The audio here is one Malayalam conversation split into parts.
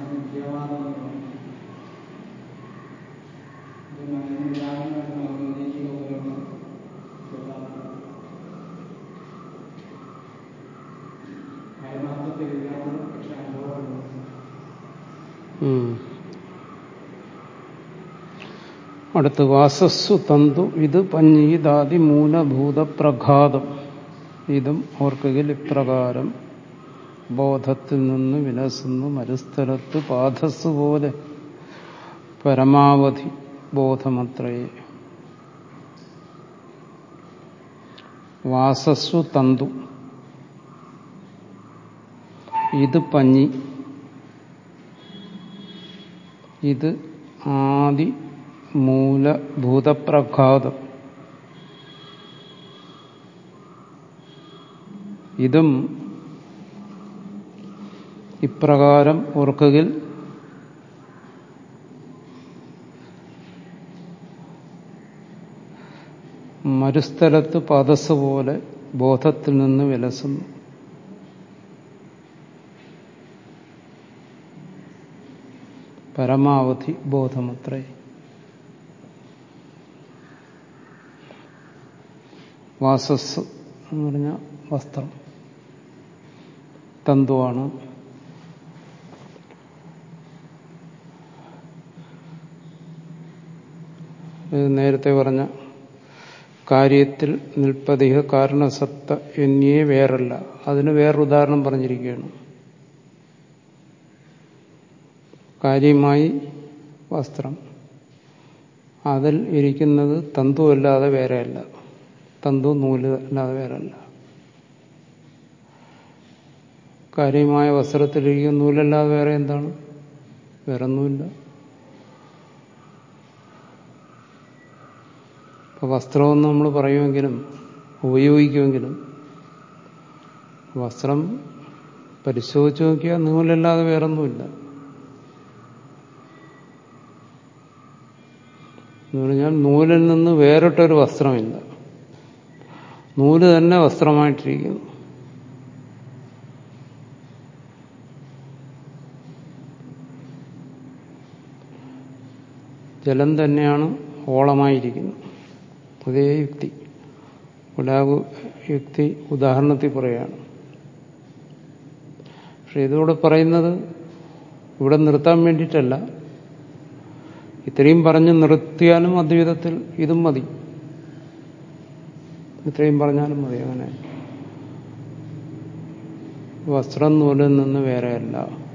വിദ്യാവാദം എന്ന് പറയും ഇത് മനസ്സിലാകുന്നതായിട്ട് നമുക്ക് നിരീക്ഷിക പോലെയുള്ള സിദ്ധാന്തം പരമാർത്ഥത്തിൽ ഇല്ലാത്തത് പക്ഷെ അനുഭവപ്പെടുന്നത് ഉം. അടുത്ത് വാസസ്സു തന്തു ഇത് പഞ്ഞീതാതി മൂലഭൂതപ്രഘാതം ഇതും ഓർക്കുകയിൽ ഇപ്രകാരം ബോധത്തിൽ നിന്ന് വിലസുന്നു മരുസ്ഥലത്ത് പാധസ് പോലെ പരമാവധി ബോധമത്രയേ വാസസ്സു തന്തു ഇത് പഞ്ഞി ഇത് ആദി മൂലഭൂതപ്രഘാതം ഇതും ഇപ്രകാരം ഓർക്കുകയിൽ മരുസ്ഥലത്ത് പദസ് പോലെ ബോധത്തിൽ നിന്ന് വിലസുന്നു പരമാവധി ബോധമത്രേ വാസസ് എന്ന് പറഞ്ഞ വസ്ത്രം തന്തുവാണ് ഇത് നേരത്തെ പറഞ്ഞ കാര്യത്തിൽ നിൽപ്പതിക കാരണസത്ത എന്നിയേ വേറല്ല അതിന് വേറൊരു ഉദാഹരണം പറഞ്ഞിരിക്കുകയാണ് കാര്യമായി വസ്ത്രം അതിൽ ഇരിക്കുന്നത് തന്തു അല്ലാതെ വേറെയല്ല തന്തു നൂല് അല്ലാതെ വേറെയല്ല കാര്യമായ വസ്ത്രത്തിലിരിക്കുന്ന നൂലല്ലാതെ വേറെ എന്താണ് വേറെ ഒന്നുമില്ല ഇപ്പൊ വസ്ത്രമെന്ന് നമ്മൾ പറയുമെങ്കിലും ഉപയോഗിക്കുമെങ്കിലും വസ്ത്രം പരിശോധിച്ച് നോക്കിയാൽ നൂലല്ലാതെ വേറൊന്നുമില്ല എന്ന് പറഞ്ഞാൽ നൂലിൽ നിന്ന് വേറിട്ടൊരു വസ്ത്രമില്ല നൂല് തന്നെ വസ്ത്രമായിട്ടിരിക്കുന്നു ജലം തന്നെയാണ് ഓളമായിരിക്കുന്നത് അതേ യുക്തി ഉലാഗു യുക്തി ഉദാഹരണത്തിൽ പറയുകയാണ് പക്ഷെ ഇതോടെ പറയുന്നത് ഇവിടെ നിർത്താൻ വേണ്ടിയിട്ടല്ല ഇത്രയും പറഞ്ഞ് നിർത്തിയാലും അദ്വൈതത്തിൽ ഇതും മതി ഇത്രയും പറഞ്ഞാലും മതി അങ്ങനെ വസ്ത്രം നൂലിൽ നിന്ന് വേറെയല്ല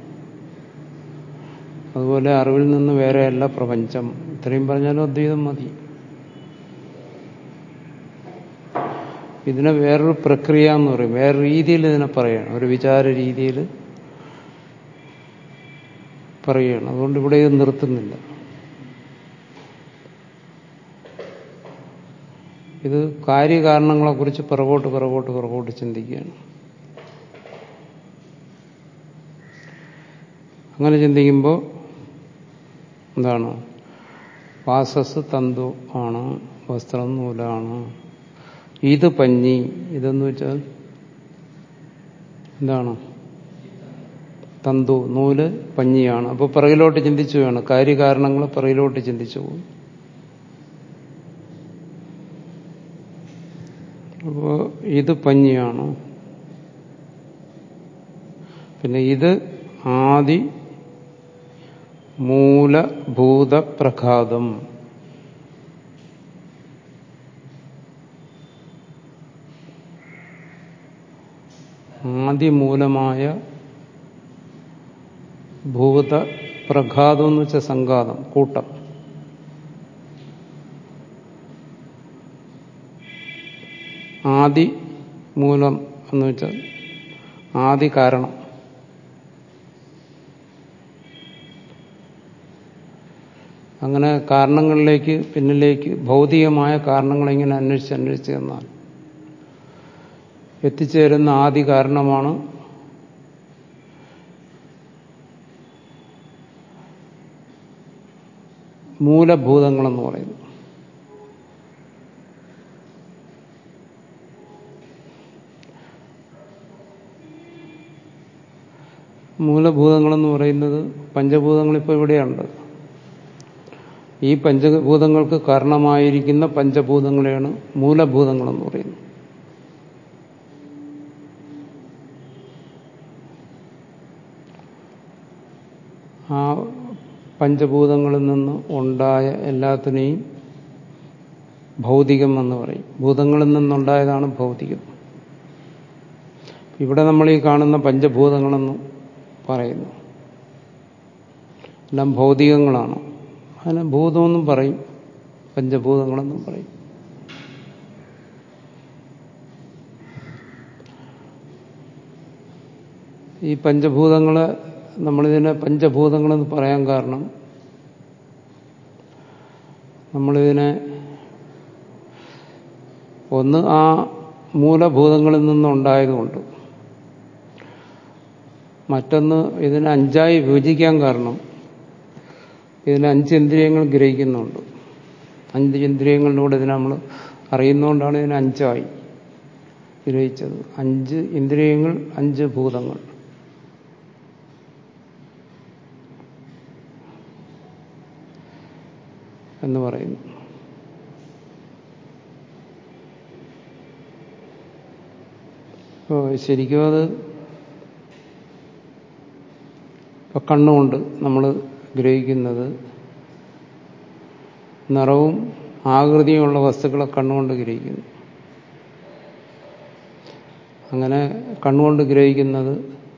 അതുപോലെ അറിവിൽ നിന്ന് വേറെയല്ല പ്രപഞ്ചം ഇത്രയും പറഞ്ഞാലും അദ്വൈതം മതി ഇതിനെ വേറൊരു പ്രക്രിയ എന്ന് പറയും വേറെ രീതിയിൽ ഇതിനെ പറയുകയാണ് ഒരു വിചാര രീതിയിൽ പറയുകയാണ് അതുകൊണ്ട് ഇവിടെ ഇത് നിർത്തുന്നില്ല ഇത് കാര്യകാരണങ്ങളെക്കുറിച്ച് പിറകോട്ട് പിറകോട്ട് പിറകോട്ട് ചിന്തിക്കുകയാണ് അങ്ങനെ ചിന്തിക്കുമ്പോൾ എന്താണ് വാസസ് തന്തു ആണ് വസ്ത്രം നൂലാണ് ഇത് പഞ്ഞി ഇതെന്ന് വെച്ചാൽ എന്താണ് തന്തു നൂല് പഞ്ഞിയാണ് അപ്പോൾ പിറകിലോട്ട് ചിന്തിച്ചു വേണം കാര്യകാരണങ്ങൾ പിറകിലോട്ട് ചിന്തിച്ചു പോകും അപ്പോ ഇത് പഞ്ഞിയാണ് പിന്നെ ഇത് ആദി മൂലഭൂതപ്രഘാതം ആദിമൂലമായ ഭൂതപ്രഘാതം എന്ന് വെച്ച സംഘാതം കൂട്ടം ആദി മൂലം എന്ന് വെച്ചാൽ ആദി കാരണം അങ്ങനെ കാരണങ്ങളിലേക്ക് പിന്നിലേക്ക് ഭൗതികമായ കാരണങ്ങൾ ഇങ്ങനെ അന്വേഷിച്ച് അന്വേഷിച്ച് ചെന്നാൽ എത്തിച്ചേരുന്ന ആദി കാരണമാണ് മൂലഭൂതങ്ങളെന്ന് പറയുന്നു മൂലഭൂതങ്ങളെന്ന് പറയുന്നത് പഞ്ചഭൂതങ്ങളിപ്പോൾ ഇവിടെയുണ്ട് ഈ പഞ്ചഭൂതങ്ങൾക്ക് കാരണമായിരിക്കുന്ന പഞ്ചഭൂതങ്ങളെയാണ് മൂലഭൂതങ്ങളെന്ന് പറയുന്നത് ആ പഞ്ചഭൂതങ്ങളിൽ നിന്ന് ഉണ്ടായ എല്ലാത്തിനെയും ഭൗതികം എന്ന് പറയും ഭൂതങ്ങളിൽ നിന്നുണ്ടായതാണ് ഭൗതികം ഇവിടെ നമ്മൾ ഈ കാണുന്ന പഞ്ചഭൂതങ്ങളെന്ന് പറയുന്നു എല്ലാം ഭൗതികങ്ങളാണ് അതിനെ ഭൂതമെന്നും പറയും പഞ്ചഭൂതങ്ങളെന്നും പറയും ഈ പഞ്ചഭൂതങ്ങളെ നമ്മളിതിനെ പഞ്ചഭൂതങ്ങളെന്ന് പറയാൻ കാരണം നമ്മളിതിനെ ഒന്ന് ആ മൂലഭൂതങ്ങളിൽ നിന്നുണ്ടായതുകൊണ്ട് മറ്റൊന്ന് ഇതിനെ അഞ്ചായി വിഭജിക്കാൻ കാരണം ഇതിന് അഞ്ച് ഇന്ദ്രിയങ്ങൾ ഗ്രഹിക്കുന്നുണ്ട് അഞ്ച് ഇന്ദ്രിയങ്ങളിലൂടെ ഇതിനെ നമ്മൾ അറിയുന്നതുകൊണ്ടാണ് ഇതിനെ അഞ്ചായി ഗ്രഹിച്ചത് അഞ്ച് ഇന്ദ്രിയങ്ങൾ അഞ്ച് ഭൂതങ്ങൾ എന്ന് പറയുന്നു അപ്പോൾ ശരിക്കും അത് ഇപ്പൊ കണ്ണുകൊണ്ട് നമ്മൾ ഗ്രഹിക്കുന്നത് നിറവും ആകൃതിയുമുള്ള വസ്തുക്കളെ കണ്ണുകൊണ്ട് ഗ്രഹിക്കുന്നു അങ്ങനെ കണ്ണുകൊണ്ട് ഗ്രഹിക്കുന്നത്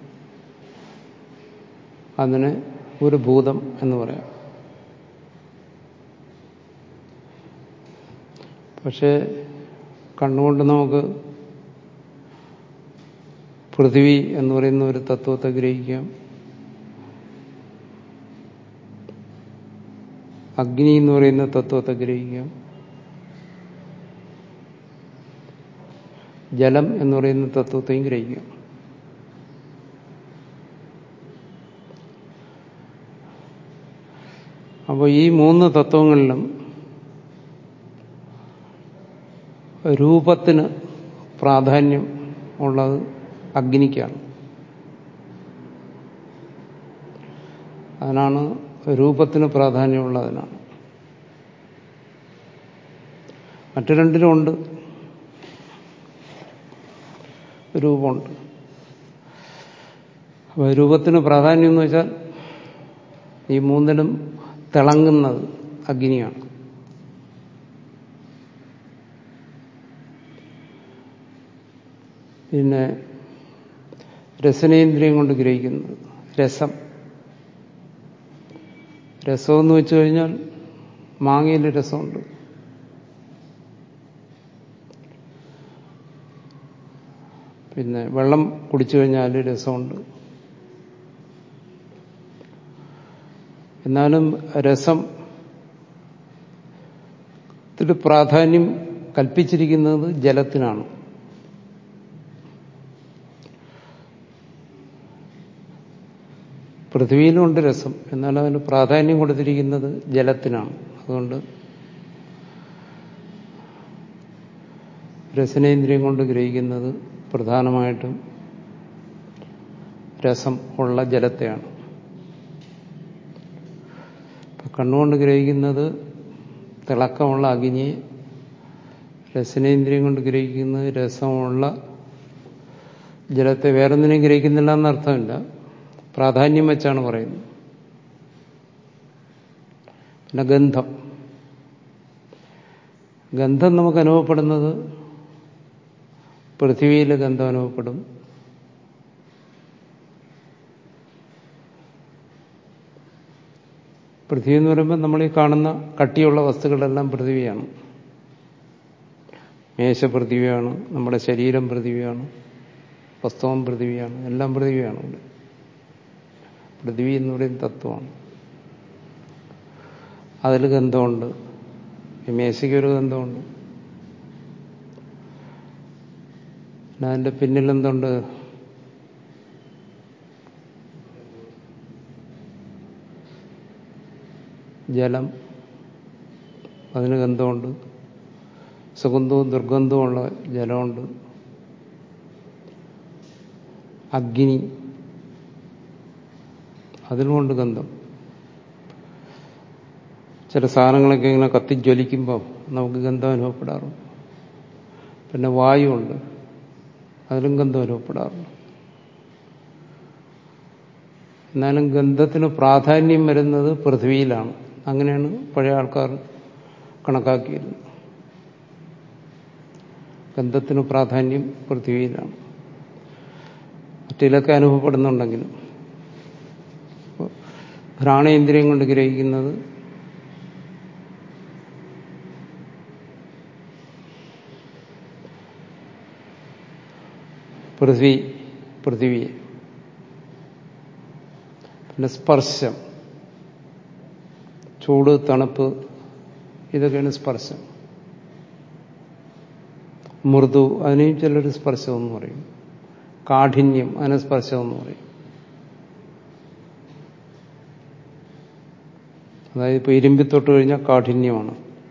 അതിന് ഒരു ഭൂതം എന്ന് പറയാം പക്ഷേ കണ്ണുകൊണ്ട് നമുക്ക് പൃഥ്വി എന്ന് പറയുന്ന ഒരു തത്വത്തെ ഗ്രഹിക്കാം അഗ്നി എന്ന് പറയുന്ന തത്വത്തെ ഗ്രഹിക്കാം ജലം എന്ന് പറയുന്ന തത്വത്തെയും ഗ്രഹിക്കാം അപ്പോൾ ഈ മൂന്ന് തത്വങ്ങളിലും രൂപത്തിന് പ്രാധാന്യം ഉള്ളത് അഗ്നിക്കാണ് അതിനാണ് രൂപത്തിന് പ്രാധാന്യമുള്ളതിനാണ് മറ്റു രണ്ടിലും ഉണ്ട് രൂപമുണ്ട് അപ്പോൾ രൂപത്തിന് പ്രാധാന്യം എന്ന് വെച്ചാൽ ഈ മൂന്നിലും തിളങ്ങുന്നത് അഗ്നിയാണ് പിന്നെ രസനേന്ദ്രിയം കൊണ്ട് ഗ്രഹിക്കുന്നത് രസം രസമെന്ന് വെച്ചു കഴിഞ്ഞാൽ മാങ്ങയിൽ രസമുണ്ട് പിന്നെ വെള്ളം കുടിച്ചു കഴിഞ്ഞാൽ രസമുണ്ട് എന്നാലും രസം ത്തിന് പ്രാധാന്യം കൽപ്പിച്ചിരിക്കുന്നത് ജലത്തിനാണ് പൃഥ്വിയിലുണ്ട് രസം എന്നാൽ അതിന് പ്രാധാന്യം കൊടുത്തിരിക്കുന്നത് ജലത്തിനാണ് അതുകൊണ്ട് രസനേന്ദ്രിയം കൊണ്ട് ഗ്രഹിക്കുന്നത് പ്രധാനമായിട്ടും രസം ഉള്ള ജലത്തെയാണ് കണ്ണുകൊണ്ട് ഗ്രഹിക്കുന്നത് തിളക്കമുള്ള അഗ്നിയെ രസനേന്ദ്രിയം കൊണ്ട് ഗ്രഹിക്കുന്നത് രസമുള്ള ജലത്തെ വേറൊന്നിനെയും ഗ്രഹിക്കുന്നില്ല എന്നർത്ഥമില്ല പ്രാധാന്യം വെച്ചാണ് പറയുന്നത് പിന്നെ ഗന്ധം ഗന്ധം നമുക്ക് അനുഭവപ്പെടുന്നത് പൃഥ്വിയിൽ ഗന്ധം അനുഭവപ്പെടും പൃഥ്വി എന്ന് പറയുമ്പോൾ നമ്മൾ ഈ കാണുന്ന കട്ടിയുള്ള വസ്തുക്കളെല്ലാം പൃഥ്വിയാണ് മേശ പൃഥ്വിയാണ് നമ്മുടെ ശരീരം പൃഥ്വിയാണ് വസ്തവം പൃഥ്വിയാണ് എല്ലാം പൃഥ്വിയാണ് ഇവിടെ പൃഥ്വി എന്ന് പറയുന്ന തത്വമാണ് അതിൽ ഗന്ധമുണ്ട് ഈ മേശയ്ക്കൊരു ഗന്ധമുണ്ട് പിന്നെ അതിൻ്റെ പിന്നിൽ എന്തുണ്ട് ജലം അതിന് ഗന്ധമുണ്ട് സുഗന്ധവും ദുർഗന്ധവുമുള്ള ജലമുണ്ട് അഗ്നി അതിനുമുണ്ട് ഗന്ധം ചില സാധനങ്ങളൊക്കെ ഇങ്ങനെ കത്തിജ്വലിക്കുമ്പോൾ നമുക്ക് ഗന്ധം അനുഭവപ്പെടാറുണ്ട് പിന്നെ വായുണ്ട് അതിലും ഗന്ധം അനുഭവപ്പെടാറുണ്ട് എന്നാലും ഗന്ധത്തിന് പ്രാധാന്യം വരുന്നത് പൃഥ്വിയിലാണ് അങ്ങനെയാണ് പഴയ ആൾക്കാർ കണക്കാക്കിയിരുന്നത് ഗന്ധത്തിന് പ്രാധാന്യം പൃഥ്വിയിലാണ് മറ്റിലൊക്കെ അനുഭവപ്പെടുന്നുണ്ടെങ്കിലും ഘ്രാണേന്ദ്രിയം കൊണ്ട് ഗ്രഹിക്കുന്നത് പൃഥ്വി പൃഥിവിയെ പിന്നെ സ്പർശം ചൂട് തണുപ്പ് ഇതൊക്കെയാണ് സ്പർശം മൃദു അതിനെയും ചിലർ സ്പർശം എന്ന് പറയും കാഠിന്യം അതിനെ സ്പർശം എന്ന് പറയും അതായത് ഇപ്പൊ ഇരുമ്പി തൊട്ട് കഴിഞ്ഞാൽ കാഠിന്യമാണ്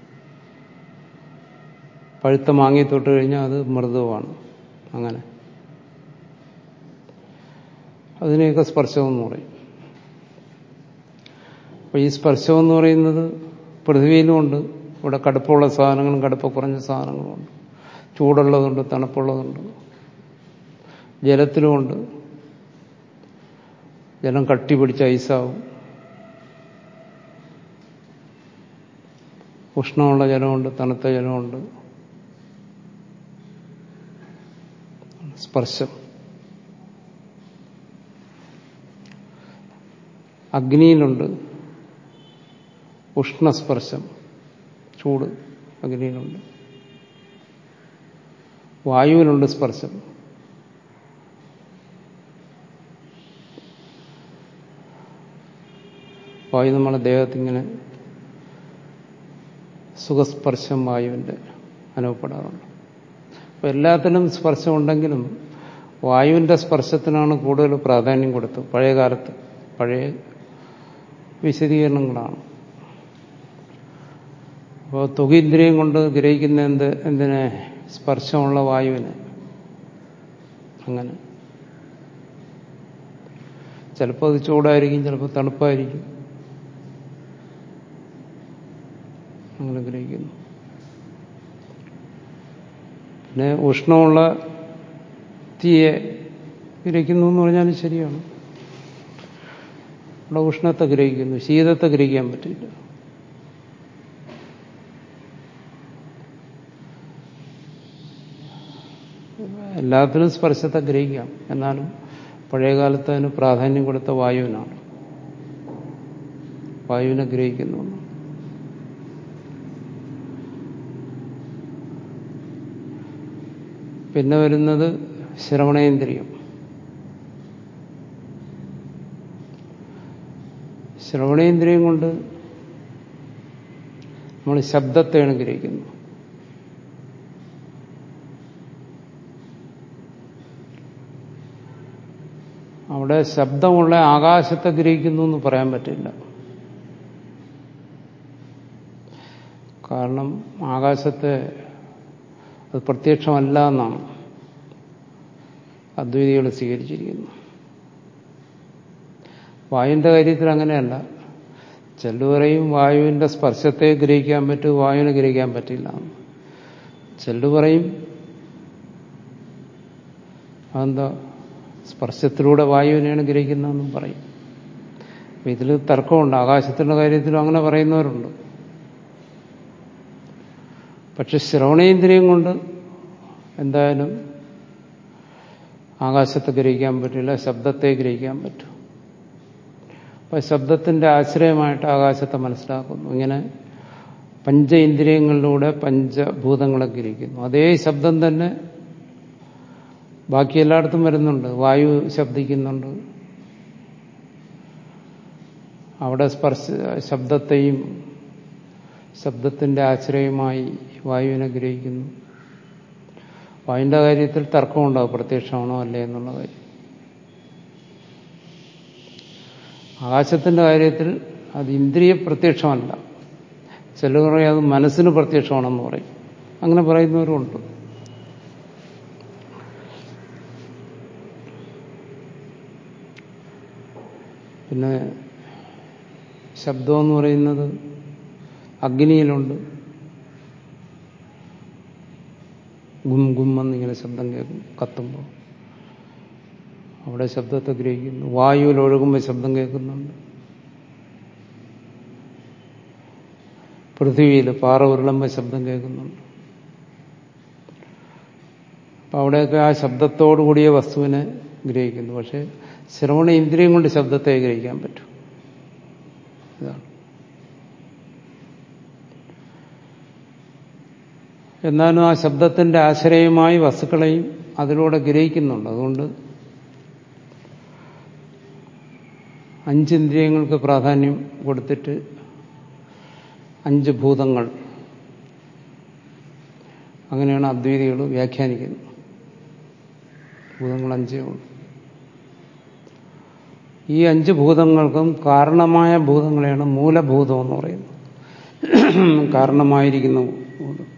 പഴുത്ത മാങ്ങി തൊട്ട് കഴിഞ്ഞാൽ അത് മൃദുവാണ് അങ്ങനെ അതിനെയൊക്കെ സ്പർശമെന്ന് പറയും അപ്പൊ ഈ സ്പർശം എന്ന് പറയുന്നത് പൃഥ്വിയിലുമുണ്ട് ഇവിടെ കടുപ്പമുള്ള സാധനങ്ങളും കടുപ്പ കുറഞ്ഞ സാധനങ്ങളുമുണ്ട് ചൂടുള്ളതുണ്ട് തണുപ്പുള്ളതുണ്ട് ജലത്തിലുമുണ്ട് ജലം കട്ടി പിടിച്ച ഐസാവും ഉഷ്ണമുള്ള ജലമുണ്ട് തണുത്ത ജലമുണ്ട് സ്പർശം അഗ്നിയിലുണ്ട് ഉഷ്ണസ്പർശം ചൂട് അഗ്നിയിലുണ്ട് വായുവിലുണ്ട് സ്പർശം വായു നമ്മുടെ ദേഹത്തിങ്ങനെ സുഖസ്പർശം വായുവിൻ്റെ അനുഭവപ്പെടാറുണ്ട് അപ്പോൾ എല്ലാത്തിനും സ്പർശം ഉണ്ടെങ്കിലും വായുവിൻ്റെ സ്പർശത്തിനാണ് കൂടുതൽ പ്രാധാന്യം കൊടുത്തത് പഴയ കാലത്ത് പഴയ വിശദീകരണങ്ങളാണ് അപ്പോൾ തുകീന്ദ്രിയം കൊണ്ട് ഗ്രഹിക്കുന്ന എന്ത് എന്തിനെ സ്പർശമുള്ള വായുവിന് അങ്ങനെ ചിലപ്പോൾ അത് ചൂടായിരിക്കും ചിലപ്പോൾ തണുപ്പായിരിക്കും അങ്ങനെ ഗ്രഹിക്കുന്നു പിന്നെ ഉഷ്ണമുള്ള തീയെ ഗ്രഹിക്കുന്നു എന്ന് പറഞ്ഞാൽ ശരിയാണ് ഇവിടെ ഉഷ്ണത്തെ ഗ്രഹിക്കുന്നു ശീതത്തെ ഗ്രഹിക്കാൻ പറ്റില്ല എല്ലാത്തിനും സ്പർശത്തെ ഗ്രഹിക്കാം എന്നാലും പഴയകാലത്ത് അതിന് പ്രാധാന്യം കൊടുത്ത വായുവിനാണ് വായുവിനെ ഗ്രഹിക്കുന്നു പിന്നെ വരുന്നത് ശ്രവണേന്ദ്രിയം ശ്രവണേന്ദ്രിയം കൊണ്ട് നമ്മൾ ശബ്ദത്തെയാണ് ഗ്രഹിക്കുന്നത് അവിടെ ശബ്ദമുള്ള ആകാശത്തെ ഗ്രഹിക്കുന്നു എന്ന് പറയാൻ പറ്റില്ല കാരണം ആകാശത്തെ അത് പ്രത്യക്ഷമല്ല എന്നാണ് അദ്വൈതികൾ സ്വീകരിച്ചിരിക്കുന്നു വായുവിന്റെ കാര്യത്തിൽ അങ്ങനെയല്ല ചെല്ലു പറയും വായുവിന്റെ സ്പർശത്തെ ഗ്രഹിക്കാൻ പറ്റും വായുവിനെ ഗ്രഹിക്കാൻ പറ്റില്ല ചെല്ലു പറയും അതെന്താ സ്പർശത്തിലൂടെ വായുവിനെയാണ് ഗ്രഹിക്കുന്നതെന്നും പറയും അപ്പൊ ഇതിൽ തർക്കമുണ്ട് ആകാശത്തിന്റെ കാര്യത്തിലും അങ്ങനെ പറയുന്നവരുണ്ട് പക്ഷെ ശ്രവണേന്ദ്രിയം കൊണ്ട് എന്തായാലും ആകാശത്തെ ഗ്രഹിക്കാൻ പറ്റില്ല ശബ്ദത്തെ ഗ്രഹിക്കാൻ പറ്റും അപ്പൊ ശബ്ദത്തിന്റെ ആശ്രയമായിട്ട് ആകാശത്തെ മനസ്സിലാക്കുന്നു ഇങ്ങനെ പഞ്ച ഇന്ദ്രിയങ്ങളിലൂടെ പഞ്ചഭൂതങ്ങളെ ഗ്രഹിക്കുന്നു അതേ ശബ്ദം തന്നെ ബാക്കി എല്ലായിടത്തും വരുന്നുണ്ട് വായു ശബ്ദിക്കുന്നുണ്ട് അവിടെ സ്പർശ ശബ്ദത്തെയും ശബ്ദത്തിന്റെ ആശ്രയമായി വായുവിനെ ഗ്രഹിക്കുന്നു വായുവിന്റെ കാര്യത്തിൽ തർക്കമുണ്ടാവും പ്രത്യക്ഷമാണോ അല്ലേ എന്നുള്ള കാര്യം ആകാശത്തിന്റെ കാര്യത്തിൽ അത് ഇന്ദ്രിയ പ്രത്യക്ഷമല്ല ചിലർ പറയും അത് മനസ്സിന് പ്രത്യക്ഷമാണെന്ന് പറയും അങ്ങനെ പറയുന്നവരുമുണ്ട് പിന്നെ ശബ്ദം എന്ന് പറയുന്നത് അഗ്നിയിലുണ്ട് ഗും ഗും എന്നിങ്ങനെ ശബ്ദം കേൾക്കും കത്തുമ്പോൾ അവിടെ ശബ്ദത്തെ ഗ്രഹിക്കുന്നു വായുവിൽ ഒഴുകുമ്പോൾ ശബ്ദം കേൾക്കുന്നുണ്ട് പൃഥ്വിയിൽ പാറ ഉരുളുമ്പോൾ ശബ്ദം കേൾക്കുന്നുണ്ട് അപ്പം അവിടെയൊക്കെ ആ ശബ്ദത്തോടുകൂടിയ വസ്തുവിനെ ഗ്രഹിക്കുന്നു പക്ഷെ ശ്രവണ ഇന്ദ്രിയം കൊണ്ട് ശബ്ദത്തെ ഗ്രഹിക്കാൻ പറ്റും ഇതാണ് എന്നാലും ആ ശബ്ദത്തിന്റെ ആശ്രയമായി വസ്തുക്കളെയും അതിലൂടെ ഗ്രഹിക്കുന്നുണ്ട് അതുകൊണ്ട് അഞ്ചിന്ദ്രിയങ്ങൾക്ക് പ്രാധാന്യം കൊടുത്തിട്ട് അഞ്ച് ഭൂതങ്ങൾ അങ്ങനെയാണ് അദ്വൈതികൾ വ്യാഖ്യാനിക്കുന്നത് ഭൂതങ്ങൾ അഞ്ചേ ഉള്ളൂ ഈ അഞ്ച് ഭൂതങ്ങൾക്കും കാരണമായ ഭൂതങ്ങളെയാണ് മൂലഭൂതം എന്ന് പറയുന്നത് കാരണമായിരിക്കുന്ന ഭൂതം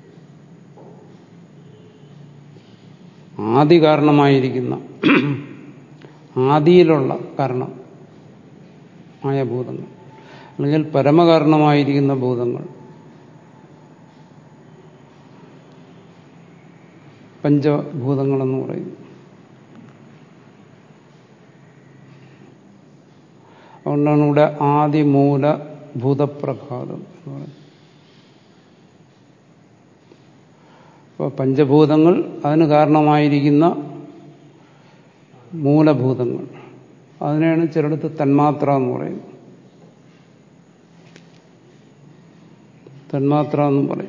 ആദി കാരണമായിരിക്കുന്ന ആദിയിലുള്ള കാരണം ആയ ഭൂതങ്ങൾ അല്ലെങ്കിൽ പരമകാരണമായിരിക്കുന്ന ഭൂതങ്ങൾ പഞ്ചഭൂതങ്ങളെന്ന് പറയുന്നു അതുകൊണ്ടാണ് ഇവിടെ ആദിമൂല ഭൂതപ്രഘാതം എന്ന് പറയുന്നത് അപ്പോൾ പഞ്ചഭൂതങ്ങൾ അതിന് കാരണമായിരിക്കുന്ന മൂലഭൂതങ്ങൾ അതിനെയാണ് ചിലടത്ത് തന്മാത്ര എന്ന് പറയുന്നത് തന്മാത്ര എന്നും പറയും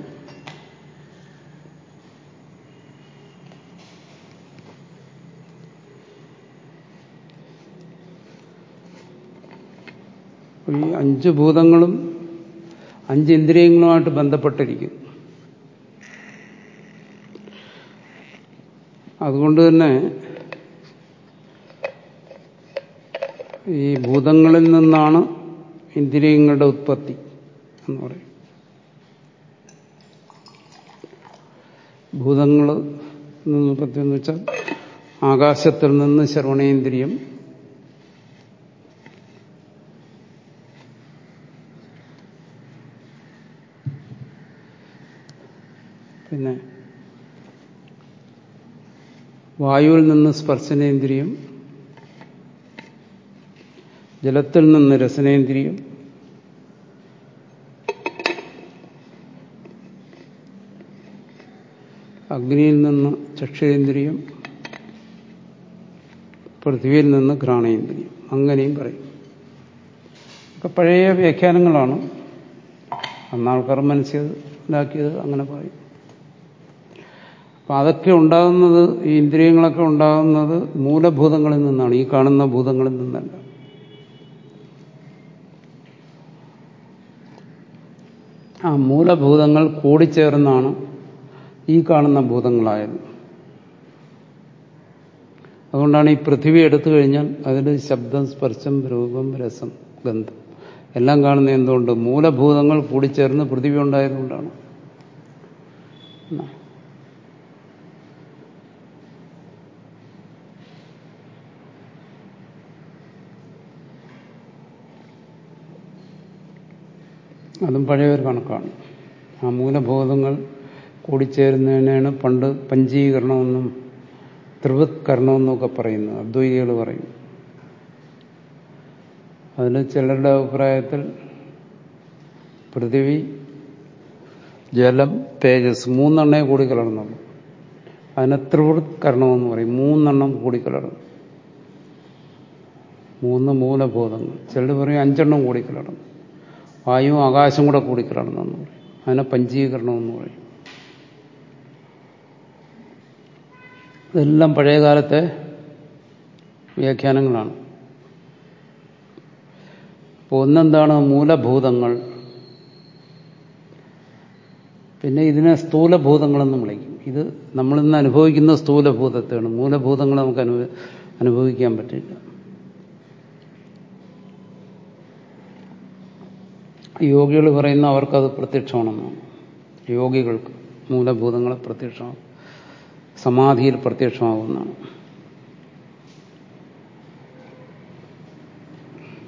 ഈ അഞ്ച് ഭൂതങ്ങളും അഞ്ച് ഇന്ദ്രിയങ്ങളുമായിട്ട് ബന്ധപ്പെട്ടിരിക്കും അതുകൊണ്ട് തന്നെ ഈ ഭൂതങ്ങളിൽ നിന്നാണ് ഇന്ദ്രിയങ്ങളുടെ ഉത്പത്തി എന്ന് പറയും ഭൂതങ്ങൾ ഉത്പത്തി എന്ന് വെച്ചാൽ ആകാശത്തിൽ നിന്ന് ശ്രവണേന്ദ്രിയം പിന്നെ വായുവിൽ നിന്ന് സ്പർശനേന്ദ്രിയം ജലത്തിൽ നിന്ന് രസനേന്ദ്രിയം അഗ്നിയിൽ നിന്ന് ചക്ഷേന്ദ്രിയം പൃഥ്വിയിൽ നിന്ന് ഘ്രാണേന്ദ്രിയം അങ്ങനെയും പറയും ഒക്കെ പഴയ വ്യാഖ്യാനങ്ങളാണ് അന്നാൾക്കാർ മനസ്സിലാക്കിയത് അങ്ങനെ പറയും അപ്പം അതൊക്കെ ഉണ്ടാകുന്നത് ഈ ഇന്ദ്രിയങ്ങളൊക്കെ ഉണ്ടാകുന്നത് മൂലഭൂതങ്ങളിൽ നിന്നാണ് ഈ കാണുന്ന ഭൂതങ്ങളിൽ നിന്നല്ല ആ മൂലഭൂതങ്ങൾ കൂടിച്ചേർന്നാണ് ഈ കാണുന്ന ഭൂതങ്ങളായത് അതുകൊണ്ടാണ് ഈ പൃഥിവി എടുത്തു കഴിഞ്ഞാൽ അതിൽ ശബ്ദം സ്പർശം രൂപം രസം ഗന്ധം എല്ലാം കാണുന്ന എന്തുകൊണ്ട് മൂലഭൂതങ്ങൾ കൂടിച്ചേർന്ന് പൃഥിവി ഉണ്ടായതുകൊണ്ടാണ് അതും പഴയൊരു കണക്കാണ് ആ മൂലബോധങ്ങൾ കൂടിച്ചേരുന്നതിനാണ് പണ്ട് പഞ്ചീകരണമെന്നും ത്രിവത്കരണമെന്നും ഒക്കെ പറയുന്നത് അദ്വൈതികൾ പറയും അതിൽ ചിലരുടെ അഭിപ്രായത്തിൽ പൃഥിവി ജലം തേജസ് മൂന്നെണ്ണേ കൂടി കലർന്നുള്ളൂ അതിനെ ത്രിവൃത്കരണമെന്ന് പറയും മൂന്നെണ്ണം കൂടിക്കലർന്നു മൂന്ന് മൂലബോധങ്ങൾ ചിലർ പറയും അഞ്ചെണ്ണം കൂടിക്കലർന്നു വായുവും ആകാശം കൂടെ കൂടിക്കിടന്നെന്ന് പറയും അതിനെ പഞ്ചീകരണം എന്ന് പറയും ഇതെല്ലാം പഴയകാലത്തെ വ്യാഖ്യാനങ്ങളാണ് അപ്പോൾ ഒന്നെന്താണ് മൂലഭൂതങ്ങൾ പിന്നെ ഇതിനെ സ്ഥൂലഭൂതങ്ങളെന്ന് വിളിക്കും ഇത് നമ്മളിന്ന് അനുഭവിക്കുന്ന സ്ഥൂലഭൂതത്തെയാണ് മൂലഭൂതങ്ങൾ നമുക്ക് അനുഭവ അനുഭവിക്കാൻ പറ്റില്ല യോഗികൾ പറയുന്ന അവർക്കത് പ്രത്യക്ഷമാണെന്നാണ് യോഗികൾക്ക് മൂലഭൂതങ്ങളെ പ്രത്യക്ഷമാകും സമാധിയിൽ പ്രത്യക്ഷമാകുന്നതാണ്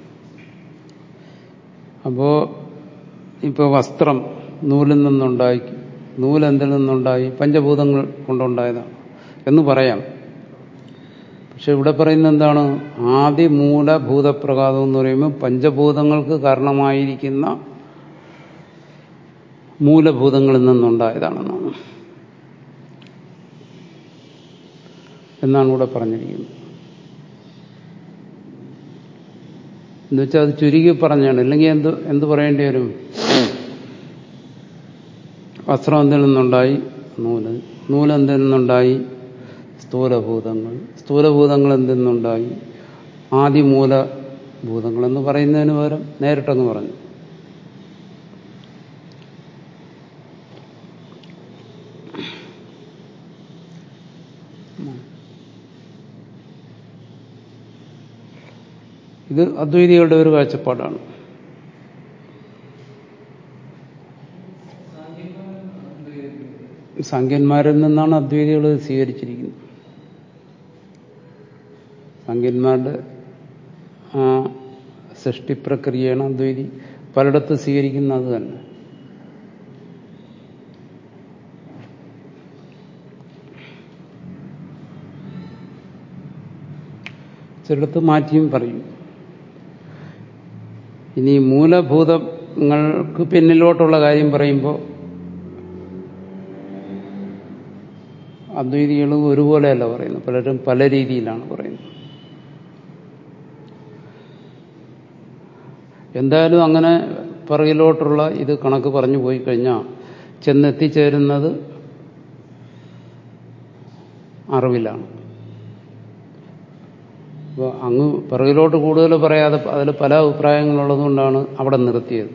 അപ്പോ ഇപ്പോൾ വസ്ത്രം നൂലിൽ നിന്നുണ്ടായി നൂലെന്തിൽ നിന്നുണ്ടായി പഞ്ചഭൂതങ്ങൾ കൊണ്ടുണ്ടായതാണ് എന്ന് പറയാം പക്ഷെ ഇവിടെ പറയുന്നത് എന്താണ് ആദിമൂലഭൂതപ്രകാരം എന്ന് പറയുമ്പോൾ പഞ്ചഭൂതങ്ങൾക്ക് കാരണമായിരിക്കുന്ന മൂലഭൂതങ്ങളിൽ നിന്നുണ്ടായതാണെന്നാണ് എന്നാണ് ഇവിടെ പറഞ്ഞിരിക്കുന്നത് എന്നുവെച്ചാൽ അത് ചുരുക്കി പറഞ്ഞാണ് ഇല്ലെങ്കിൽ എന്ത് എന്ത് പറയേണ്ടി വരും വസ്ത്രം എന്തിൽ നിന്നുണ്ടായി നൂല് നൂല് എന്തിൽ നിന്നുണ്ടായി സ്ഥൂലഭൂതങ്ങൾ സ്ഥൂലഭൂതങ്ങൾ എന്തിൽ നിന്നുണ്ടായി ആദിമൂലഭൂതങ്ങൾ എന്ന് പറയുന്നതിന് പകരം നേരിട്ടങ്ങ് പറഞ്ഞു ഇത് അദ്വൈതികളുടെ ഒരു കാഴ്ചപ്പാടാണ് സംഖ്യന്മാരിൽ നിന്നാണ് അദ്വൈതികൾ സ്വീകരിച്ചിരിക്കുന്നത് സംഖ്യന്മാരുടെ ആ സൃഷ്ടിപ്രക്രിയയാണ് അദ്വൈതി പലയിടത്തും സ്വീകരിക്കുന്ന അത് തന്നെ ചിലടത്ത് മാറ്റിയും പറയും ഇനി മൂലഭൂതങ്ങൾക്ക് പിന്നിലോട്ടുള്ള കാര്യം പറയുമ്പോൾ അദ്വൈതികൾ ഒരുപോലെയല്ല പറയുന്നത് പലരും പല രീതിയിലാണ് പറയുന്നത് എന്തായാലും അങ്ങനെ പിറകിലോട്ടുള്ള ഇത് കണക്ക് പറഞ്ഞു പോയി കഴിഞ്ഞാൽ ചെന്നെത്തിച്ചേരുന്നത് അറിവിലാണ് അപ്പോൾ അങ്ങ് പിറകിലോട്ട് കൂടുതൽ പറയാതെ അതിൽ പല അഭിപ്രായങ്ങളുള്ളതുകൊണ്ടാണ് അവിടെ നിർത്തിയത്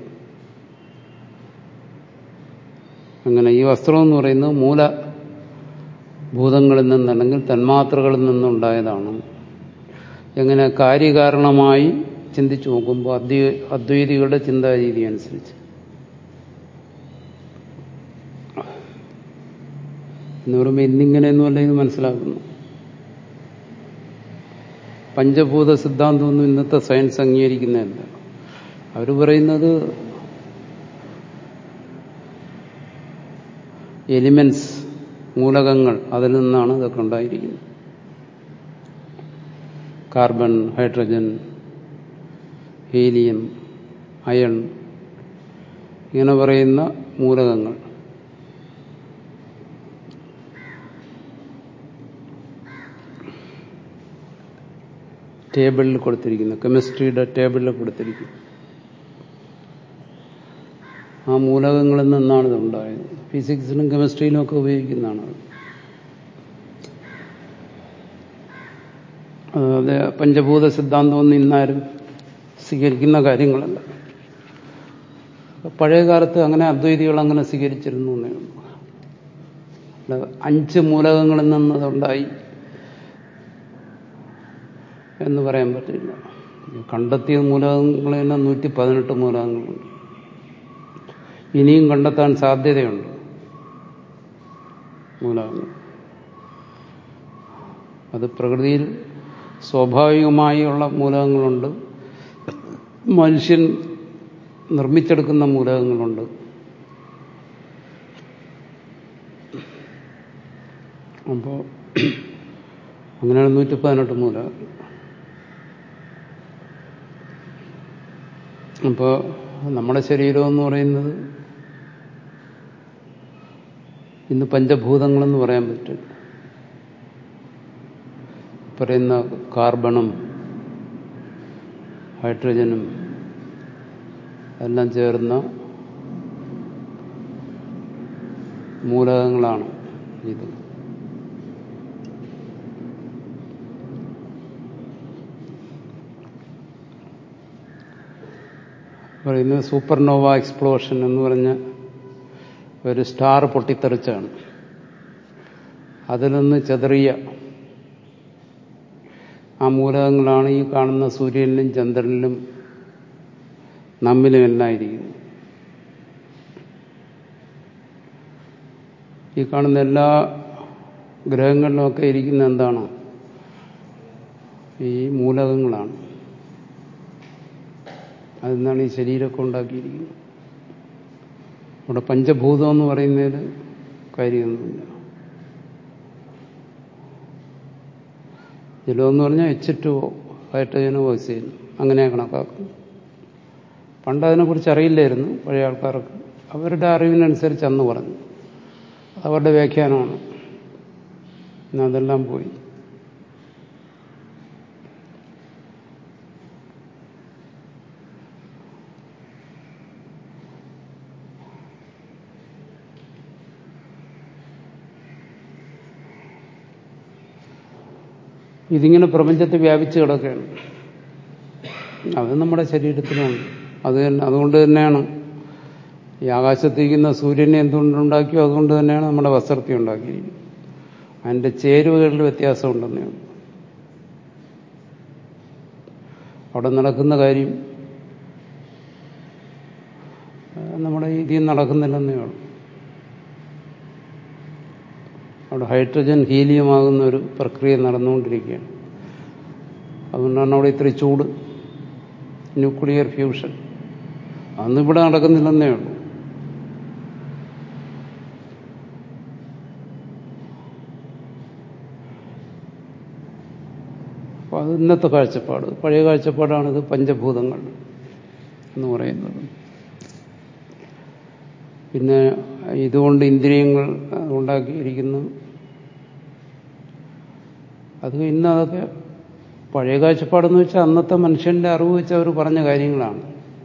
അങ്ങനെ ഈ വസ്ത്രം എന്ന് പറയുന്നത് മൂലഭൂതങ്ങളിൽ നിന്ന് അല്ലെങ്കിൽ തന്മാത്രകളിൽ നിന്നുണ്ടായതാണ് എങ്ങനെ കാര്യകാരണമായി ചിന്തിച്ചു നോക്കുമ്പോൾ അദ്വൈ അദ്വൈതികളുടെ ചിന്താരീതി അനുസരിച്ച് എന്ന് പറയുമ്പോൾ ഇന്നിങ്ങനെയൊന്നുമല്ല ഇത് മനസ്സിലാക്കുന്നു പഞ്ചഭൂത സിദ്ധാന്തമൊന്നും ഇന്നത്തെ സയൻസ് അംഗീകരിക്കുന്നതല്ല അവർ പറയുന്നത് എലിമെന്റ്സ് മൂലകങ്ങൾ അതിൽ നിന്നാണ് ഇതൊക്കെ ഉണ്ടായിരിക്കുന്നത് കാർബൺ ഹൈഡ്രജൻ ഹീലിയം അയൺ ഇങ്ങനെ പറയുന്ന മൂലകങ്ങൾ ടേബിളിൽ കൊടുത്തിരിക്കുന്നു കെമിസ്ട്രിയുടെ ടേബിളിൽ കൊടുത്തിരിക്കുന്നു ആ മൂലകങ്ങളിൽ നിന്നാണ് ഇതുണ്ടായത് ഫിസിക്സിലും കെമിസ്ട്രിയിലും ഒക്കെ ഉപയോഗിക്കുന്നതാണ് അത് പഞ്ചഭൂത സിദ്ധാന്തമൊന്നും ഇന്നാരും സ്വീകരിക്കുന്ന കാര്യങ്ങളല്ല പഴയ കാലത്ത് അങ്ങനെ അദ്വൈതികൾ അങ്ങനെ സ്വീകരിച്ചിരുന്നു എന്നേ ഉള്ളൂ അഞ്ച് മൂലകങ്ങളിൽ നിന്നതുണ്ടായി എന്ന് പറയാൻ പറ്റില്ല കണ്ടെത്തിയ മൂലകങ്ങൾ തന്നെ നൂറ്റി പതിനെട്ട് മൂലകങ്ങളുണ്ട് ഇനിയും കണ്ടെത്താൻ സാധ്യതയുണ്ട് മൂലകങ്ങൾ അത് പ്രകൃതിയിൽ സ്വാഭാവികമായുള്ള മൂലകങ്ങളുണ്ട് മനുഷ്യൻ നിർമ്മിച്ചെടുക്കുന്ന മൂലകങ്ങളുണ്ട് അപ്പോൾ അങ്ങനെയാണ് നൂറ്റി പതിനെട്ട് മൂലകങ്ങൾ അപ്പോൾ നമ്മുടെ ശരീരം എന്ന് പറയുന്നത് ഇന്ന് പഞ്ചഭൂതങ്ങളെന്ന് പറയാൻ പറ്റും പറയുന്ന കാർബണും ഹൈഡ്രജനും എല്ലാം ചേർന്ന മൂലകങ്ങളാണ് ഇത് പറയുന്നത് സൂപ്പർനോവ എക്സ്പ്ലോഷൻ എന്ന് പറഞ്ഞ ഒരു സ്റ്റാർ പൊട്ടിത്തെറിച്ചാണ് അതിൽ നിന്ന് ചെതറിയ ആ മൂലകങ്ങളാണ് ഈ കാണുന്ന സൂര്യനിലും ചന്ദ്രനിലും നമ്മിലും എല്ലാം ഇരിക്കുന്നത് ഈ കാണുന്ന എല്ലാ ഗ്രഹങ്ങളിലുമൊക്കെ ഇരിക്കുന്ന എന്താണ് ഈ മൂലകങ്ങളാണ് അതെന്നാണ് ഈ ശരീരമൊക്കെ ഉണ്ടാക്കിയിരിക്കുന്നത് ഇവിടെ പഞ്ചഭൂതം എന്ന് പറയുന്നതിൽ കാര്യമൊന്നുമില്ല ജലമെന്ന് പറഞ്ഞാൽ എച്ച് ടു ഹൈഡ്രജനോ ഓക്സിജൻ അങ്ങനെയാണ് കണക്കാക്കുന്നത് പണ്ട് അതിനെക്കുറിച്ച് അറിയില്ലായിരുന്നു പഴയ ആൾക്കാർക്ക് അവരുടെ അറിവിനനുസരിച്ച് അന്ന് പറഞ്ഞു അവരുടെ വ്യാഖ്യാനമാണ് ഇന്ന് അതെല്ലാം പോയി ഇതിങ്ങനെ പ്രപഞ്ചത്തിൽ വ്യാപിച്ചു കിടക്കുകയാണ് അത് നമ്മുടെ ശരീരത്തിലുണ്ട് അത് തന്നെ അതുകൊണ്ട് തന്നെയാണ് ഈ ആകാശത്തിരിക്കുന്ന സൂര്യനെ എന്തുകൊണ്ടുണ്ടാക്കിയോ അതുകൊണ്ട് തന്നെയാണ് നമ്മുടെ വസ്ത്രത്തെ ഉണ്ടാക്കിയിരിക്കുന്നത് അതിൻ്റെ ചേരുവകളിൽ വ്യത്യാസമുണ്ടെന്നേ ഉള്ളൂ അവിടെ നടക്കുന്ന കാര്യം നമ്മുടെ ഇതിൽ നടക്കുന്നില്ലെന്നേ ഉള്ളൂ അവിടെ ഹൈഡ്രജൻ ഹീലിയമാകുന്ന ഒരു പ്രക്രിയ നടന്നുകൊണ്ടിരിക്കുകയാണ് അതുകൊണ്ടാണ് അവിടെ ഇത്ര ചൂട് ന്യൂക്ലിയർ ഫ്യൂഷൻ അന്ന് ഇവിടെ നടക്കുന്നില്ലെന്നേ ഉള്ളൂ അപ്പോൾ അത് ഇന്നത്തെ കാഴ്ചപ്പാട് പഴയ കാഴ്ചപ്പാടാണിത് പഞ്ചഭൂതങ്ങൾ എന്ന് പറയുന്നത് പിന്നെ ഇതുകൊണ്ട് ഇന്ദ്രിയങ്ങൾ ഉണ്ടാക്കിയിരിക്കുന്നു അത് ഇന്ന് അതൊക്കെ പഴയ കാഴ്ചപ്പാടെന്ന് വെച്ചാൽ അന്നത്തെ മനുഷ്യന്റെ അറിവ് വെച്ച് അവർ പറഞ്ഞ കാര്യങ്ങളാണ്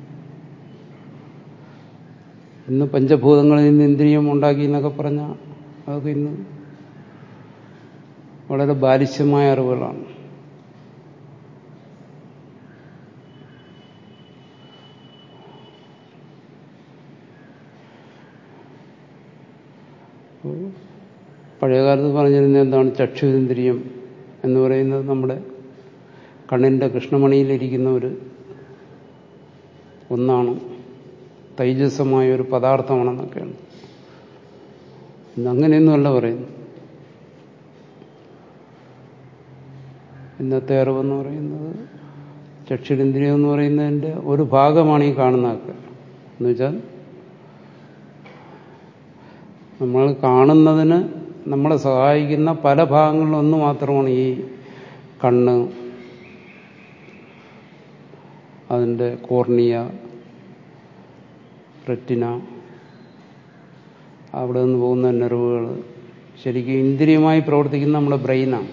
ഇന്ന് പഞ്ചഭൂതങ്ങളിൽ നിന്ന് ഇന്ദ്രിയം ഉണ്ടാക്കി എന്നൊക്കെ പറഞ്ഞാൽ അതൊക്കെ ഇന്ന് വളരെ ബാലിശ്യമായ അറിവുകളാണ് പഴയകാലത്ത് പറഞ്ഞിരുന്നത് എന്താണ് ചക്ഷുരിന്ദ്രിയം എന്ന് പറയുന്നത് നമ്മുടെ കണ്ണിൻ്റെ കൃഷ്ണമണിയിലിരിക്കുന്ന ഒരു ഒന്നാണ് തൈജസമായ ഒരു പദാർത്ഥമാണെന്നൊക്കെയാണ് ഇന്ന് അങ്ങനെയൊന്നുമല്ല പറയുന്നു ഇന്നത്തെ അറിവെന്ന് പറയുന്നത് ചക്ഷുരിന്ദ്രിയം എന്ന് പറയുന്നതിൻ്റെ ഒരു ഭാഗമാണ് ഈ കാണുന്നതൊക്കെ എന്നുവെച്ചാൽ നമ്മൾ കാണുന്നതിന് നമ്മളെ സഹായിക്കുന്ന പല ഭാഗങ്ങളിലൊന്ന് മാത്രമാണ് ഈ കണ്ണ് അതിൻ്റെ കോർണിയ റെറ്റിന അവിടെ നിന്ന് പോകുന്ന നെറിവുകൾ ശരിക്കും ഇന്ദ്രിയമായി പ്രവർത്തിക്കുന്ന നമ്മുടെ ബ്രെയിനാണ്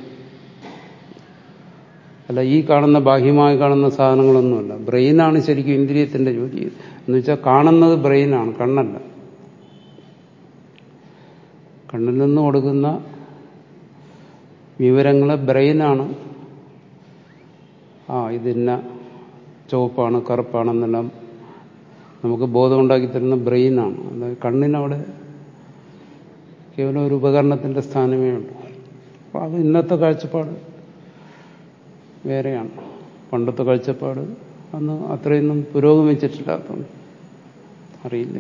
അല്ല ഈ കാണുന്ന ബാഹ്യമായി കാണുന്ന സാധനങ്ങളൊന്നുമല്ല ബ്രെയിനാണ് ശരിക്കും ഇന്ദ്രിയത്തിൻ്റെ ജോലി എന്ന് വെച്ചാൽ കാണുന്നത് ബ്രെയിനാണ് കണ്ണല്ല കണ്ണിൽ നിന്ന് കൊടുക്കുന്ന വിവരങ്ങളെ ബ്രെയിനാണ് ആ ഇതിന്ന ചുവപ്പാണ് കറുപ്പാണെന്നെല്ലാം നമുക്ക് ബോധമുണ്ടാക്കി തരുന്ന ബ്രെയിനാണ് അതായത് കണ്ണിനവിടെ കേവലം ഒരു ഉപകരണത്തിൻ്റെ സ്ഥാനമേ ഉള്ളൂ അപ്പോൾ അത് ഇന്നത്തെ കാഴ്ചപ്പാട് വേറെയാണ് പണ്ടത്തെ കാഴ്ചപ്പാട് അന്ന് അത്രയൊന്നും പുരോഗമിച്ചിട്ടില്ലാത്തതുകൊണ്ട് അറിയില്ലേ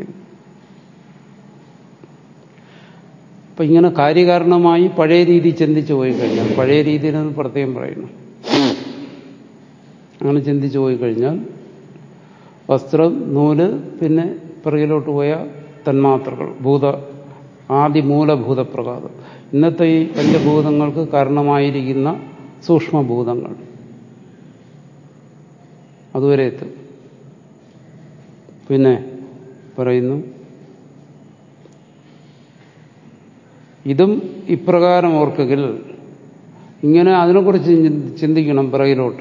അപ്പൊ ഇങ്ങനെ കാര്യകാരണമായി പഴയ രീതി ചിന്തിച്ചു പോയി കഴിഞ്ഞാൽ പഴയ രീതിയിൽ നിന്ന് പ്രത്യേകം പറയുന്നു അങ്ങനെ ചിന്തിച്ചു പോയി കഴിഞ്ഞാൽ വസ്ത്രം നൂല് പിന്നെ പിറകിലോട്ട് പോയ തന്മാത്രകൾ ഭൂത ആദിമൂലഭൂതപ്രകാരം ഇന്നത്തെ ഈ പഞ്ചഭൂതങ്ങൾക്ക് കാരണമായിരിക്കുന്ന സൂക്ഷ്മഭൂതങ്ങൾ അതുവരെ എത്തും പിന്നെ പറയുന്നു ഇതും ഇപ്രകാരം ഓർക്കെങ്കിൽ ഇങ്ങനെ അതിനെക്കുറിച്ച് ചിന്തിക്കണം പിറകിലോട്ട്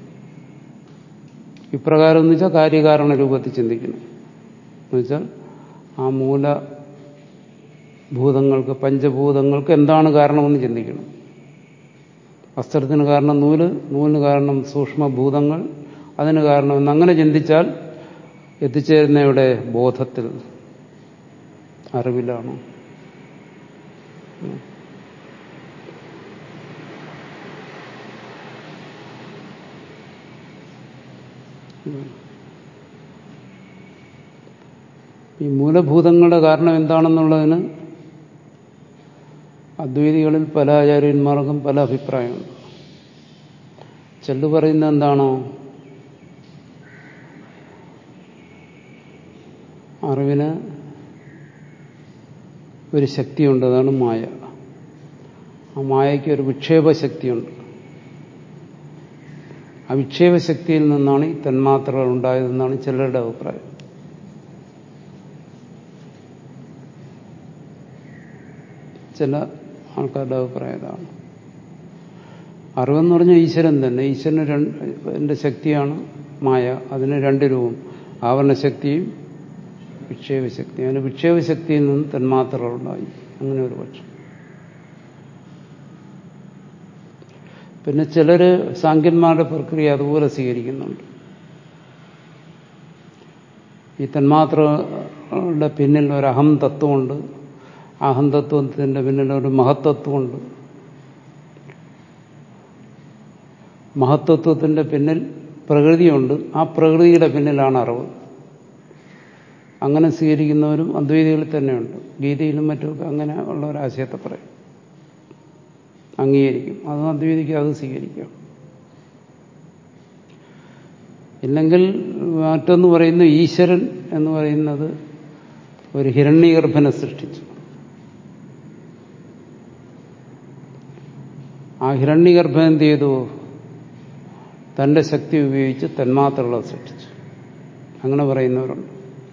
ഇപ്രകാരം എന്ന് വെച്ചാൽ കാര്യകാരണ രൂപത്തിൽ ചിന്തിക്കണം എന്നുവെച്ചാൽ ആ മൂലഭൂതങ്ങൾക്ക് പഞ്ചഭൂതങ്ങൾക്ക് എന്താണ് കാരണമെന്ന് ചിന്തിക്കണം വസ്ത്രത്തിന് കാരണം നൂല് നൂലിന് കാരണം സൂക്ഷ്മഭൂതങ്ങൾ അതിന് കാരണം അങ്ങനെ ചിന്തിച്ചാൽ എത്തിച്ചേരുന്ന ഇവിടെ ബോധത്തിൽ അറിവിലാണോ ഈ മൂലഭൂതങ്ങളുടെ കാരണം എന്താണെന്നുള്ളതിന് അദ്വൈതികളിൽ പല ആചാര്യന്മാർക്കും പല അഭിപ്രായമുണ്ട് ചെല്ലു പറയുന്നത് എന്താണോ അറിവിന് ഒരു ശക്തിയുണ്ട് അതാണ് മായ ആ മായയ്ക്ക് ഒരു വിക്ഷേപ ശക്തിയുണ്ട് ആ വിക്ഷേപ ശക്തിയിൽ നിന്നാണ് ഈ തന്മാത്രകൾ ഉണ്ടായതെന്നാണ് ചിലരുടെ അഭിപ്രായം ചില ആൾക്കാരുടെ അഭിപ്രായം ഇതാണ് അറിവെന്ന് പറഞ്ഞാൽ ഈശ്വരൻ തന്നെ ഈശ്വരന് രണ്ട് ശക്തിയാണ് മായ അതിന് രണ്ട് രൂപം ആവരണശക്തിയും വിക്ഷേപശക്തിയും അതിന് വിക്ഷേപശക്തിയിൽ നിന്ന് തന്മാത്രകളുണ്ടായി അങ്ങനെ ഒരു പക്ഷം പിന്നെ ചിലര് സാങ്കന്മാരുടെ പ്രക്രിയ അതുപോലെ സ്വീകരിക്കുന്നുണ്ട് ഈ തന്മാത്രകളുടെ പിന്നിൽ ഒരു അഹം തത്വമുണ്ട് അഹം തത്വത്തിന്റെ പിന്നിൽ ഒരു മഹത്തത്വമുണ്ട് മഹത്തത്വത്തിന്റെ പിന്നിൽ പ്രകൃതിയുണ്ട് ആ പ്രകൃതിയുടെ പിന്നിലാണ് അറിവ് അങ്ങനെ സ്വീകരിക്കുന്നവരും അദ്വൈതികളിൽ തന്നെയുണ്ട് ഗീതയിലും മറ്റുമൊക്കെ അങ്ങനെ ഉള്ള ഒരു ആശയത്തെ പറയും അംഗീകരിക്കും അതും അദ്വൈതിക്ക് അത് സ്വീകരിക്കാം ഇല്ലെങ്കിൽ മറ്റൊന്ന് പറയുന്നു ഈശ്വരൻ എന്ന് പറയുന്നത് ഒരു ഹിരണ്യഗർഭനെ സൃഷ്ടിച്ചു ആ ഹിരണ്യഗർഭൻ എന്ത് ചെയ്തു തന്റെ ശക്തി ഉപയോഗിച്ച് തന്മാത്രകളെ സൃഷ്ടിച്ചു അങ്ങനെ പറയുന്നവരുണ്ട്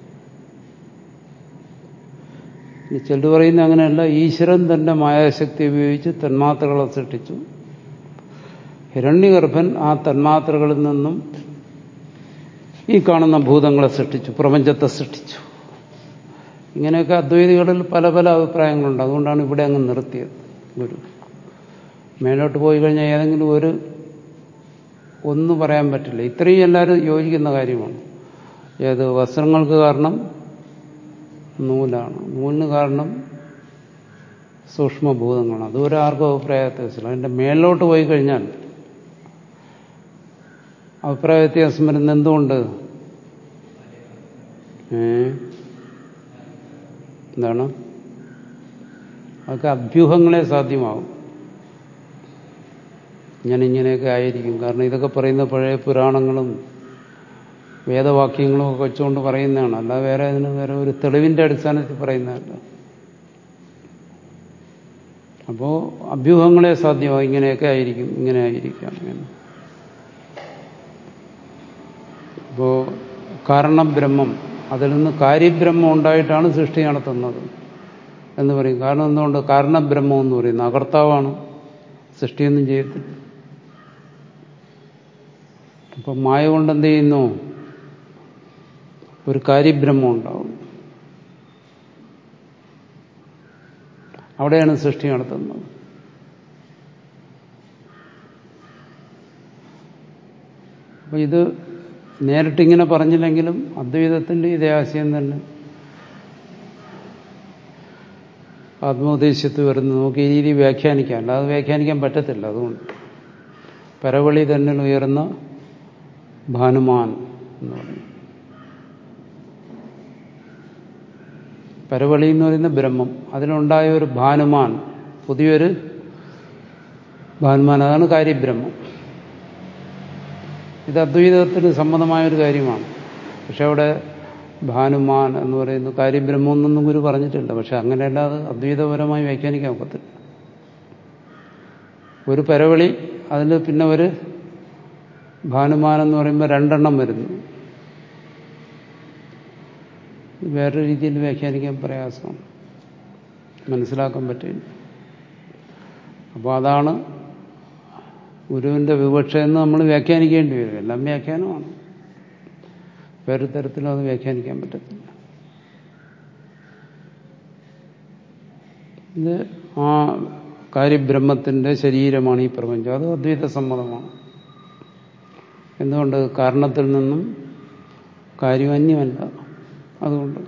ഇനി ചിലർ പറയുന്ന അങ്ങനെയല്ല ഈശ്വരൻ തന്റെ മായാശക്തി ഉപയോഗിച്ച് തന്മാത്രകളെ സൃഷ്ടിച്ചു ഹിരണ്യഗർഭൻ ആ തന്മാത്രകളിൽ നിന്നും ഈ കാണുന്ന ഭൂതങ്ങളെ സൃഷ്ടിച്ചു പ്രപഞ്ചത്തെ സൃഷ്ടിച്ചു ഇങ്ങനെയൊക്കെ അദ്വൈതികളിൽ പല പല അഭിപ്രായങ്ങളുണ്ട് അതുകൊണ്ടാണ് ഇവിടെ അങ്ങ് നിർത്തിയത് ഗുരു മേലോട്ട് പോയി കഴിഞ്ഞാൽ ഏതെങ്കിലും ഒരു ഒന്നും പറയാൻ പറ്റില്ല ഇത്രയും എല്ലാവരും യോജിക്കുന്ന കാര്യമാണ് ഏത് വസ്ത്രങ്ങൾക്ക് കാരണം നൂലാണ് നൂലിന് കാരണം സൂക്ഷ്മഭൂതങ്ങളാണ് അതുവരെ ആർക്കും അഭിപ്രായ വ്യത്യാസമില്ല അതിൻ്റെ മേലോട്ട് പോയി കഴിഞ്ഞാൽ അഭിപ്രായ വ്യത്യാസം വരുന്ന എന്തുകൊണ്ട് ഏ എന്താണ് അതൊക്കെ അഭ്യൂഹങ്ങളെ സാധ്യമാവും ഞാൻ ഇങ്ങനെയൊക്കെ ആയിരിക്കും കാരണം ഇതൊക്കെ പറയുന്ന പഴയ പുരാണങ്ങളും വേദവാക്യങ്ങളും ഒക്കെ വെച്ചുകൊണ്ട് പറയുന്നതാണ് അല്ലാതെ വേറെ അതിന് വേറെ ഒരു തെളിവിന്റെ അടിസ്ഥാനത്തിൽ പറയുന്നതല്ല അപ്പോ അഭ്യൂഹങ്ങളെ സാധ്യമാവും ഇങ്ങനെയൊക്കെ ആയിരിക്കും ഇങ്ങനെ ആയിരിക്കാം എന്ന് അപ്പോ കാരണം ബ്രഹ്മം അതിൽ നിന്ന് കാര്യബ്രഹ്മം ഉണ്ടായിട്ടാണ് സൃഷ്ടി നടത്തുന്നത് എന്ന് പറയും കാരണം എന്തുകൊണ്ട് കാരണബ്രഹ്മം എന്ന് പറയുന്നത് അകർത്താവാണ് സൃഷ്ടിയൊന്നും ചെയ്യത്തില്ല അപ്പം മായ കൊണ്ട് എന്ത് ചെയ്യുന്നു ഒരു കാര്യബ്രഹ്മം ഉണ്ടാവും അവിടെയാണ് സൃഷ്ടി നടത്തുന്നത് അപ്പൊ ഇത് നേരിട്ടിങ്ങനെ പറഞ്ഞില്ലെങ്കിലും അദ്വൈതത്തിന്റെ ഇതേ ആശയം തന്നെ ആത്മോദ്ദേശത്ത് വരുന്നത് നമുക്ക് ഈ രീതി വ്യാഖ്യാനിക്കാം അല്ലാതെ വ്യാഖ്യാനിക്കാൻ പറ്റത്തില്ല അതുകൊണ്ട് പരവളി തന്നെ ഉയർന്ന ഭാനുമാൻ എന്ന് പറയും പരവളി എന്ന് പറയുന്ന ബ്രഹ്മം അതിലുണ്ടായ ഒരു ഭാനുമാൻ പുതിയൊരു ഭാനുമാൻ അതാണ് കാര്യബ്രഹ്മം ഇത് അദ്വൈതത്തിന് സമ്മതമായ ഒരു കാര്യമാണ് പക്ഷെ അവിടെ ഭാനുമാൻ എന്ന് പറയുന്ന കാര്യബ്രഹ്മം എന്നൊന്നും ഗുരു പറഞ്ഞിട്ടില്ല പക്ഷെ അങ്ങനെയല്ലാതെ അദ്വൈതപരമായി വ്യാഖ്യാനിക്കാൻ ഒക്കത്തില്ല ഒരു പരവളി അതിൽ പിന്നെ ഒരു ഭാനുമാൻ എന്ന് പറയുമ്പോൾ രണ്ടെണ്ണം വരുന്നു വേറൊരു രീതിയിൽ വ്യാഖ്യാനിക്കാൻ പ്രയാസമാണ് മനസ്സിലാക്കാൻ പറ്റില്ല അപ്പോൾ അതാണ് ഗുരുവിന്റെ വിവക്ഷ എന്ന് നമ്മൾ വ്യാഖ്യാനിക്കേണ്ടി വരും എല്ലാം വ്യാഖ്യാനമാണ് വേറെ തരത്തിലും അത് വ്യാഖ്യാനിക്കാൻ പറ്റത്തില്ല ഇത് ആ കാര്യബ്രഹ്മത്തിന്റെ ശരീരമാണ് ഈ പ്രപഞ്ചം അത് അദ്വൈത സമ്മതമാണ് എന്തുകൊണ്ട് കാരണത്തിൽ നിന്നും കാര്യം അന്യമല്ല അതുകൊണ്ട്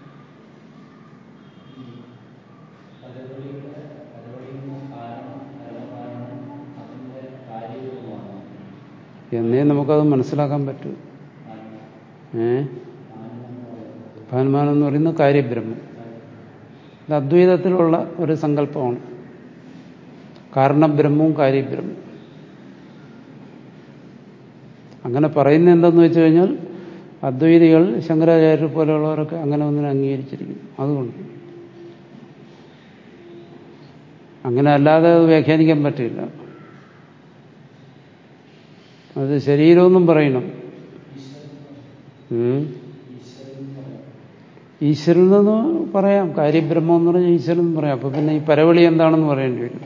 എന്നേ നമുക്കത് മനസ്സിലാക്കാൻ പറ്റൂ ഏ ഭാനുമാനം എന്ന് പറയുന്ന കാര്യബ്രഹ്മം ഇത് അദ്വൈതത്തിലുള്ള ഒരു സങ്കല്പമാണ് കാരണബ്രഹ്മവും കാര്യബ്രഹ്മവും അങ്ങനെ പറയുന്ന എന്തെന്ന് വെച്ച് കഴിഞ്ഞാൽ അദ്വൈതികൾ ശങ്കരാചാര്യർ പോലെയുള്ളവരൊക്കെ അങ്ങനെ ഒന്നിനെ അംഗീകരിച്ചിരിക്കുന്നു അതുകൊണ്ട് അങ്ങനെ അല്ലാതെ അത് വ്യാഖ്യാനിക്കാൻ പറ്റില്ല അത് ശരീരമൊന്നും പറയണം ഉം. ഈശ്വരൻ എന്ന് പറയാം കാര്യബ്രഹ്മം എന്ന് പറഞ്ഞാൽ ഈശ്വരൻ എന്ന് പറയാം അപ്പൊ പിന്നെ ഈ പരവളി എന്താണെന്ന് പറയേണ്ടി വരും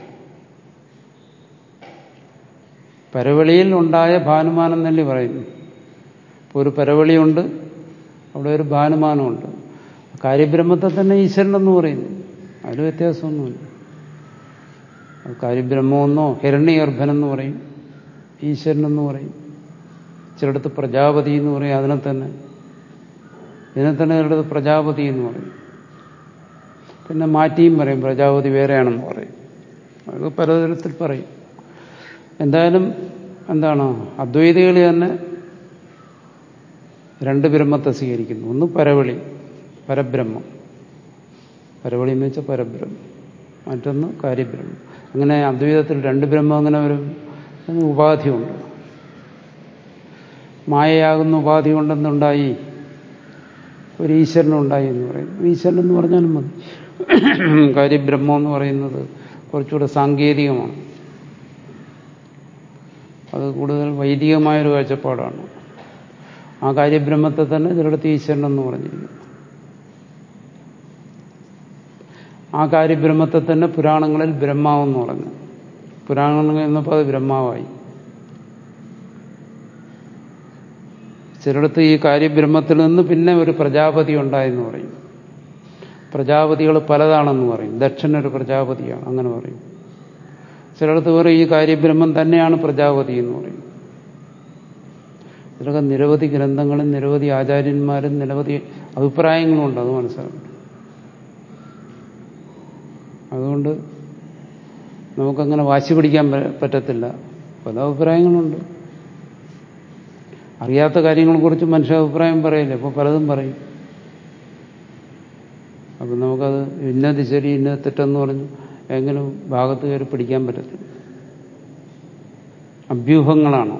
പരവളിയിൽ ഉണ്ടായ ഭാനുമാനം എന്നല്ലേ പറയുന്നു ഇപ്പോൾ ഒരു പരവളിയുണ്ട് അവിടെ ഒരു ഭാനുമാനമുണ്ട് കാര്യബ്രഹ്മത്തെ തന്നെ ഈശ്വരൻ എന്ന് പറയുന്നു അതിൽ വ്യത്യാസമൊന്നുമില്ല അത് കാര്യബ്രഹ്മമെന്നോ ഹിരണ്യഗർഭൻ എന്ന് പറയും ഈശ്വരൻ എന്ന് പറയും ചിലടത്ത് പ്രജാപതി എന്ന് പറയും അതിനെ തന്നെ ഇതിനെ തന്നെ ചിലടത്ത് പ്രജാപതി എന്ന് പറയും പിന്നെ മാറ്റിയും പറയും പ്രജാപതി വേറെയാണെന്ന് പറയും അത് പലതരത്തിൽ പറയും എന്തായാലും എന്താണ് അദ്വൈതികൾ തന്നെ രണ്ട് ബ്രഹ്മത്തെ സ്വീകരിക്കുന്നു ഒന്ന് പരവളി പരബ്രഹ്മം പരവളി എന്ന് വെച്ചാൽ പരബ്രഹ്മം മറ്റൊന്ന് കാര്യബ്രഹ്മം അങ്ങനെ അദ്വൈതത്തിൽ രണ്ട് ബ്രഹ്മം അങ്ങനെ ഒരു അതിന് ഉപാധിയുണ്ട് മായയാകുന്ന ഉപാധി കൊണ്ടെന്നുണ്ടായി ഒരു ഈശ്വരനുണ്ടായി എന്ന് പറയുന്നു ഈശ്വരൻ എന്ന് പറഞ്ഞാലും മതി കാര്യബ്രഹ്മം എന്ന് പറയുന്നത് കുറച്ചുകൂടെ സാങ്കേതികമാണ് അത് കൂടുതൽ വൈദികമായൊരു കാഴ്ചപ്പാടാണ് ആ കാര്യബ്രഹ്മത്തെ തന്നെ ചിലടത്ത് ഈശ്വരൻ എന്ന് പറഞ്ഞിരിക്കുന്നു ആ കാര്യബ്രഹ്മത്തെ തന്നെ പുരാണങ്ങളിൽ ബ്രഹ്മാവെന്ന് പറഞ്ഞു പുരാണങ്ങൾ എന്നപ്പോൾ അത് ബ്രഹ്മാവായി ചിലടത്ത് ഈ കാര്യബ്രഹ്മത്തിൽ നിന്ന് പിന്നെ ഒരു പ്രജാപതി ഉണ്ടായെന്ന് പറയും പ്രജാപതികൾ പലതാണെന്ന് പറയും ദക്ഷൻ ഒരു പ്രജാപതിയാണ് അങ്ങനെ പറയും ചിലടത്ത് പറയും ഈ കാര്യബ്രഹ്മം തന്നെയാണ് പ്രജാപതി എന്ന് പറയും ഇതിലൊക്കെ നിരവധി ഗ്രന്ഥങ്ങളും നിരവധി ആചാര്യന്മാരും നിരവധി അഭിപ്രായങ്ങളും ഉണ്ട് അത് മനസ്സിലാക്കും അതുകൊണ്ട് നമുക്കങ്ങനെ വാശി പിടിക്കാൻ പറ്റത്തില്ല പല അഭിപ്രായങ്ങളുണ്ട് അറിയാത്ത കാര്യങ്ങളെക്കുറിച്ച് മനുഷ്യ അഭിപ്രായം പറയില്ല ഇപ്പോൾ പലതും പറയും അപ്പം നമുക്കത് ഇന്നത് ശരി ഇന്നത് തെറ്റെന്ന് പറഞ്ഞു എങ്കിലും ഭാഗത്ത് കയറി പിടിക്കാൻ പറ്റത്തില്ല അഭ്യൂഹങ്ങളാണ്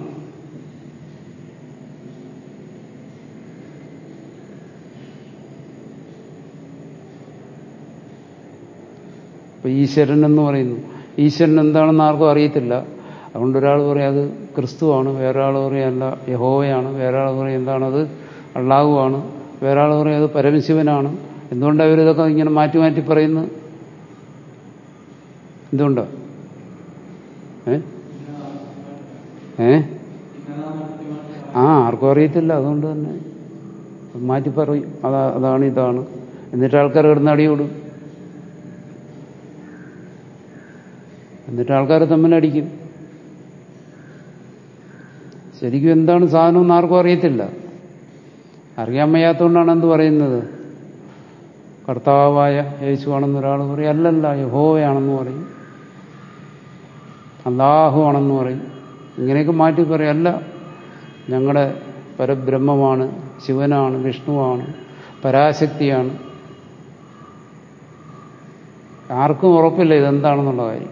ഇപ്പൊ ഈശ്വരൻ എന്ന് പറയുന്നു ഈശ്വരൻ എന്താണെന്ന് ആർക്കും അറിയത്തില്ല അതുകൊണ്ട് ഒരാൾ പറയും അത് ക്രിസ്തുവാണ് വേറൊരാൾ പറയും അല്ല യഹോവയാണ് വേറൊരാൾ പറയും എന്താണത് അള്ളാഹുവാണ് വേറൊരാൾ പറയും അത് പരമശിവനാണ് എന്തുകൊണ്ടാണ് അവരിതൊക്കെ ഇങ്ങനെ മാറ്റി മാറ്റി പറയുന്നത് എന്തുകൊണ്ടാ ഏ ഏ ആ ആർക്കും അറിയത്തില്ല അതുകൊണ്ട് തന്നെ മാറ്റി പറയും അതാ അതാണ് ഇതാണ് എന്നിട്ട് ആൾക്കാർ കിടന്ന് അടിയോടും എന്നിട്ട് ആൾക്കാർ തമ്മിലടിക്കും ശരിക്കും എന്താണ് സാധനം എന്ന് ആർക്കും അറിയത്തില്ല അറിയാൻ വയ്യാത്തതുകൊണ്ടാണ് എന്ത് പറയുന്നത് കർത്താവായ യേശുവാണെന്ന് ഒരാൾ പറയും അല്ലല്ല യഹോവയാണെന്ന് പറയും അള്ളാഹു ആണെന്ന് പറയും ഇങ്ങനെയൊക്കെ മാറ്റി പറയും അല്ല ഞങ്ങളുടെ പരബ്രഹ്മമാണ് ശിവനാണ് വിഷ്ണുവാണ് പരാശക്തിയാണ് ആർക്കും ഉറപ്പില്ല ഇതെന്താണെന്നുള്ള കാര്യം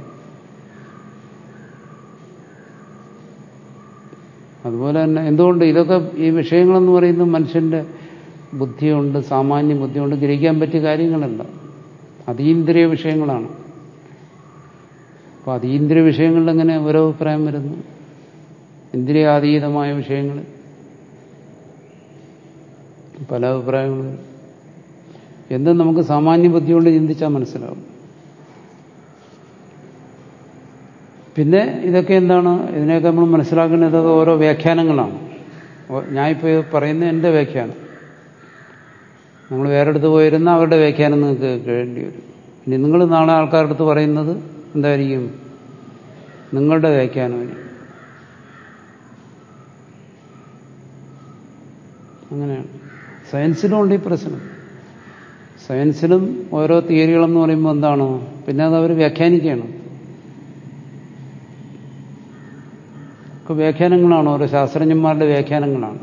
അതുപോലെ തന്നെ എന്തുകൊണ്ട് ഇതൊക്കെ ഈ വിഷയങ്ങളെന്ന് പറയുന്നത് മനുഷ്യന്റെ ബുദ്ധിയുണ്ട് സാമാന്യ ബുദ്ധിയുണ്ട് ഗ്രഹിക്കാൻ പറ്റിയ കാര്യങ്ങളല്ല അതീന്ദ്രിയ വിഷയങ്ങളാണ് അപ്പൊ അതീന്ദ്രിയ വിഷയങ്ങളിൽ എങ്ങനെ ഓരോ അഭിപ്രായം വരുന്നു ഇന്ദ്രിയാതീതമായ വിഷയങ്ങൾ പല അഭിപ്രായങ്ങളും എന്തും നമുക്ക് സാമാന്യ ബുദ്ധി കൊണ്ട് ചിന്തിച്ചാൽ മനസ്സിലാവും പിന്നെ ഇതൊക്കെ എന്താണ് ഇതിനെയൊക്കെ നമ്മൾ മനസ്സിലാക്കേണ്ടത് ഇതൊക്കെ ഓരോ വ്യാഖ്യാനങ്ങളാണ് ഞാനിപ്പോൾ പറയുന്ന എൻ്റെ വ്യാഖ്യാനം നമ്മൾ വേറെ അടുത്ത് പോയിരുന്ന അവരുടെ വ്യാഖ്യാനം നിങ്ങൾക്ക് കേൾക്കേണ്ടി വരും ഇനി നിങ്ങൾ നാളെ ആൾക്കാരുടെ അടുത്ത് പറയുന്നത് എന്തായിരിക്കും നിങ്ങളുടെ വ്യാഖ്യാനമായിരിക്കും അങ്ങനെയാണ് സയൻസിലും ഉണ്ട് ഈ പ്രശ്നം സയൻസിലും ഓരോ തിയറികളെന്ന് പറയുമ്പോൾ എന്താണ് പിന്നെ അത് അവർ വ്യാഖ്യാനിക്കുകയാണ് ഒക്കെ വ്യാഖ്യാനങ്ങളാണ് ഓരോ ശാസ്ത്രജ്ഞന്മാരുടെ വ്യാഖ്യാനങ്ങളാണ്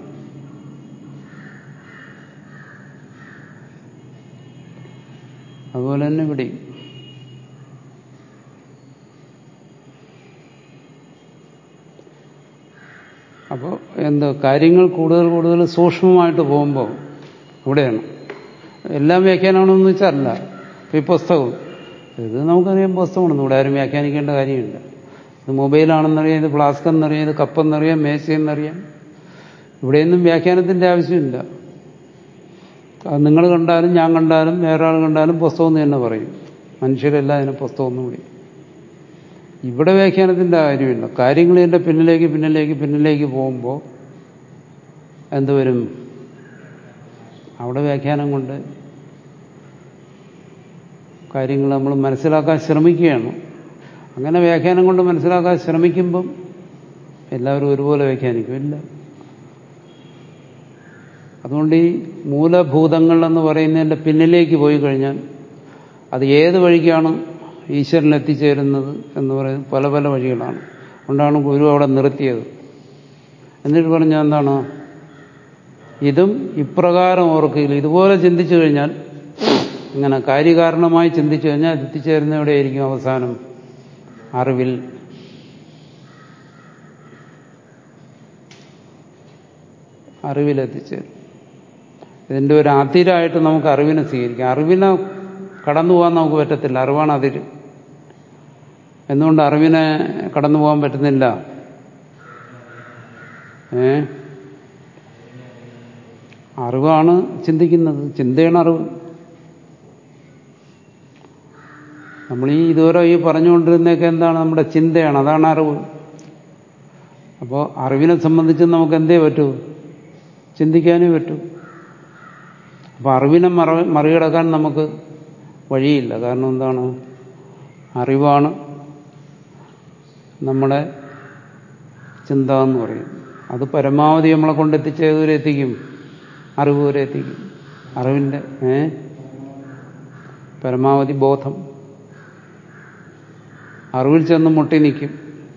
അതുപോലെ തന്നെ ഇവിടെ അപ്പോൾ എന്ത് കാര്യങ്ങൾ കൂടുതൽ കൂടുതൽ സൂക്ഷ്മമായിട്ട് പോകുമ്പോൾ ഇവിടെയാണ് എല്ലാം വ്യാഖ്യാനമാണെന്ന് വെച്ചാൽ അല്ല ഇപ്പം ഈ പുസ്തകം ഇത് നമുക്കറിയാം പുസ്തകമാണെന്ന് ഇവിടെ ആരും വ്യാഖ്യാനിക്കേണ്ട കാര്യമില്ല ഇത് മൊബൈലാണെന്നറിയാം ഇത് ഫ്ലാസ്ക് എന്നറിയാം ഇത് കപ്പെന്നറിയാം മേശയെന്നറിയാം ഇവിടെയൊന്നും വ്യാഖ്യാനത്തിൻ്റെ ആവശ്യമില്ല അത് നിങ്ങൾ കണ്ടാലും ഞാൻ കണ്ടാലും വേറെ ആൾ കണ്ടാലും പുസ്തകം എന്ന് തന്നെ പറയും മനുഷ്യരെല്ലാം അതിനെ പുസ്തകം എന്ന് വിളിക്കും ഇവിടെ വ്യാഖ്യാനത്തിൻ്റെ കാര്യമില്ല കാര്യങ്ങൾ ഇതിൻ്റെ പിന്നിലേക്ക് പിന്നിലേക്ക് പിന്നിലേക്ക് പോകുമ്പോൾ എന്തുവരും അവിടെ വ്യാഖ്യാനം കൊണ്ട് കാര്യങ്ങൾ നമ്മൾ മനസ്സിലാക്കാൻ ശ്രമിക്കുകയാണ് അങ്ങനെ വ്യാഖ്യാനം കൊണ്ട് മനസ്സിലാക്കാൻ ശ്രമിക്കുമ്പം എല്ലാവരും ഒരുപോലെ വ്യാഖ്യാനിക്കും ഇല്ല അതുകൊണ്ട് ഈ മൂലഭൂതങ്ങൾ എന്ന് പറയുന്നതിൻ്റെ പിന്നിലേക്ക് പോയി കഴിഞ്ഞാൽ അത് ഏത് വഴിക്കാണ് ഈശ്വരൻ എത്തിച്ചേരുന്നത് എന്ന് പറയുന്നത് പല പല വഴികളാണ് അതുകൊണ്ടാണ് ഗുരു അവിടെ നിർത്തിയത് എന്നിട്ട് പറഞ്ഞ എന്താണ് ഇതും ഇപ്രകാരം ഓർക്കില്ല ഇതുപോലെ ചിന്തിച്ചു കഴിഞ്ഞാൽ ഇങ്ങനെ കാര്യകാരണമായി ചിന്തിച്ചു കഴിഞ്ഞാൽ എത്തിച്ചേരുന്ന എവിടെയായിരിക്കും അവസാനം അറിവിൽ അറിവിലെത്തിച്ചേരും ഇതിൻ്റെ ഒരു അതിരായിട്ട് നമുക്ക് അറിവിനെ സ്വീകരിക്കാം അറിവിനെ കടന്നു പോകാൻ നമുക്ക് പറ്റത്തില്ല അറിവാണ് അതിര് എന്തുകൊണ്ട് അറിവിനെ കടന്നു പോകാൻ പറ്റുന്നില്ല ഏ അറിവാണ് ചിന്തിക്കുന്നത് ചിന്തയാണ് അറിവ് നമ്മൾ ഈ ഇതുവരെ ഈ പറഞ്ഞുകൊണ്ടിരുന്നതൊക്കെ എന്താണ് നമ്മുടെ ചിന്തയാണ് അതാണ് അറിവ് അപ്പോൾ അറിവിനെ സംബന്ധിച്ച് നമുക്ക് എന്തേ പറ്റൂ ചിന്തിക്കാനേ പറ്റൂ അപ്പോൾ അറിവിനെ മറ മറികടക്കാൻ നമുക്ക് വഴിയില്ല കാരണം എന്താണ് അറിവാണ് നമ്മുടെ ചിന്ത എന്ന് പറയും അത് പരമാവധി നമ്മളെ കൊണ്ടെത്തിച്ച് ഏതുവരെ എത്തിക്കും അറിവ് വരെ എത്തിക്കും അറിവിൻ്റെ ഏ പരമാവധി ബോധം അറിവിൽ ചെന്ന് മുട്ടി നിൽക്കും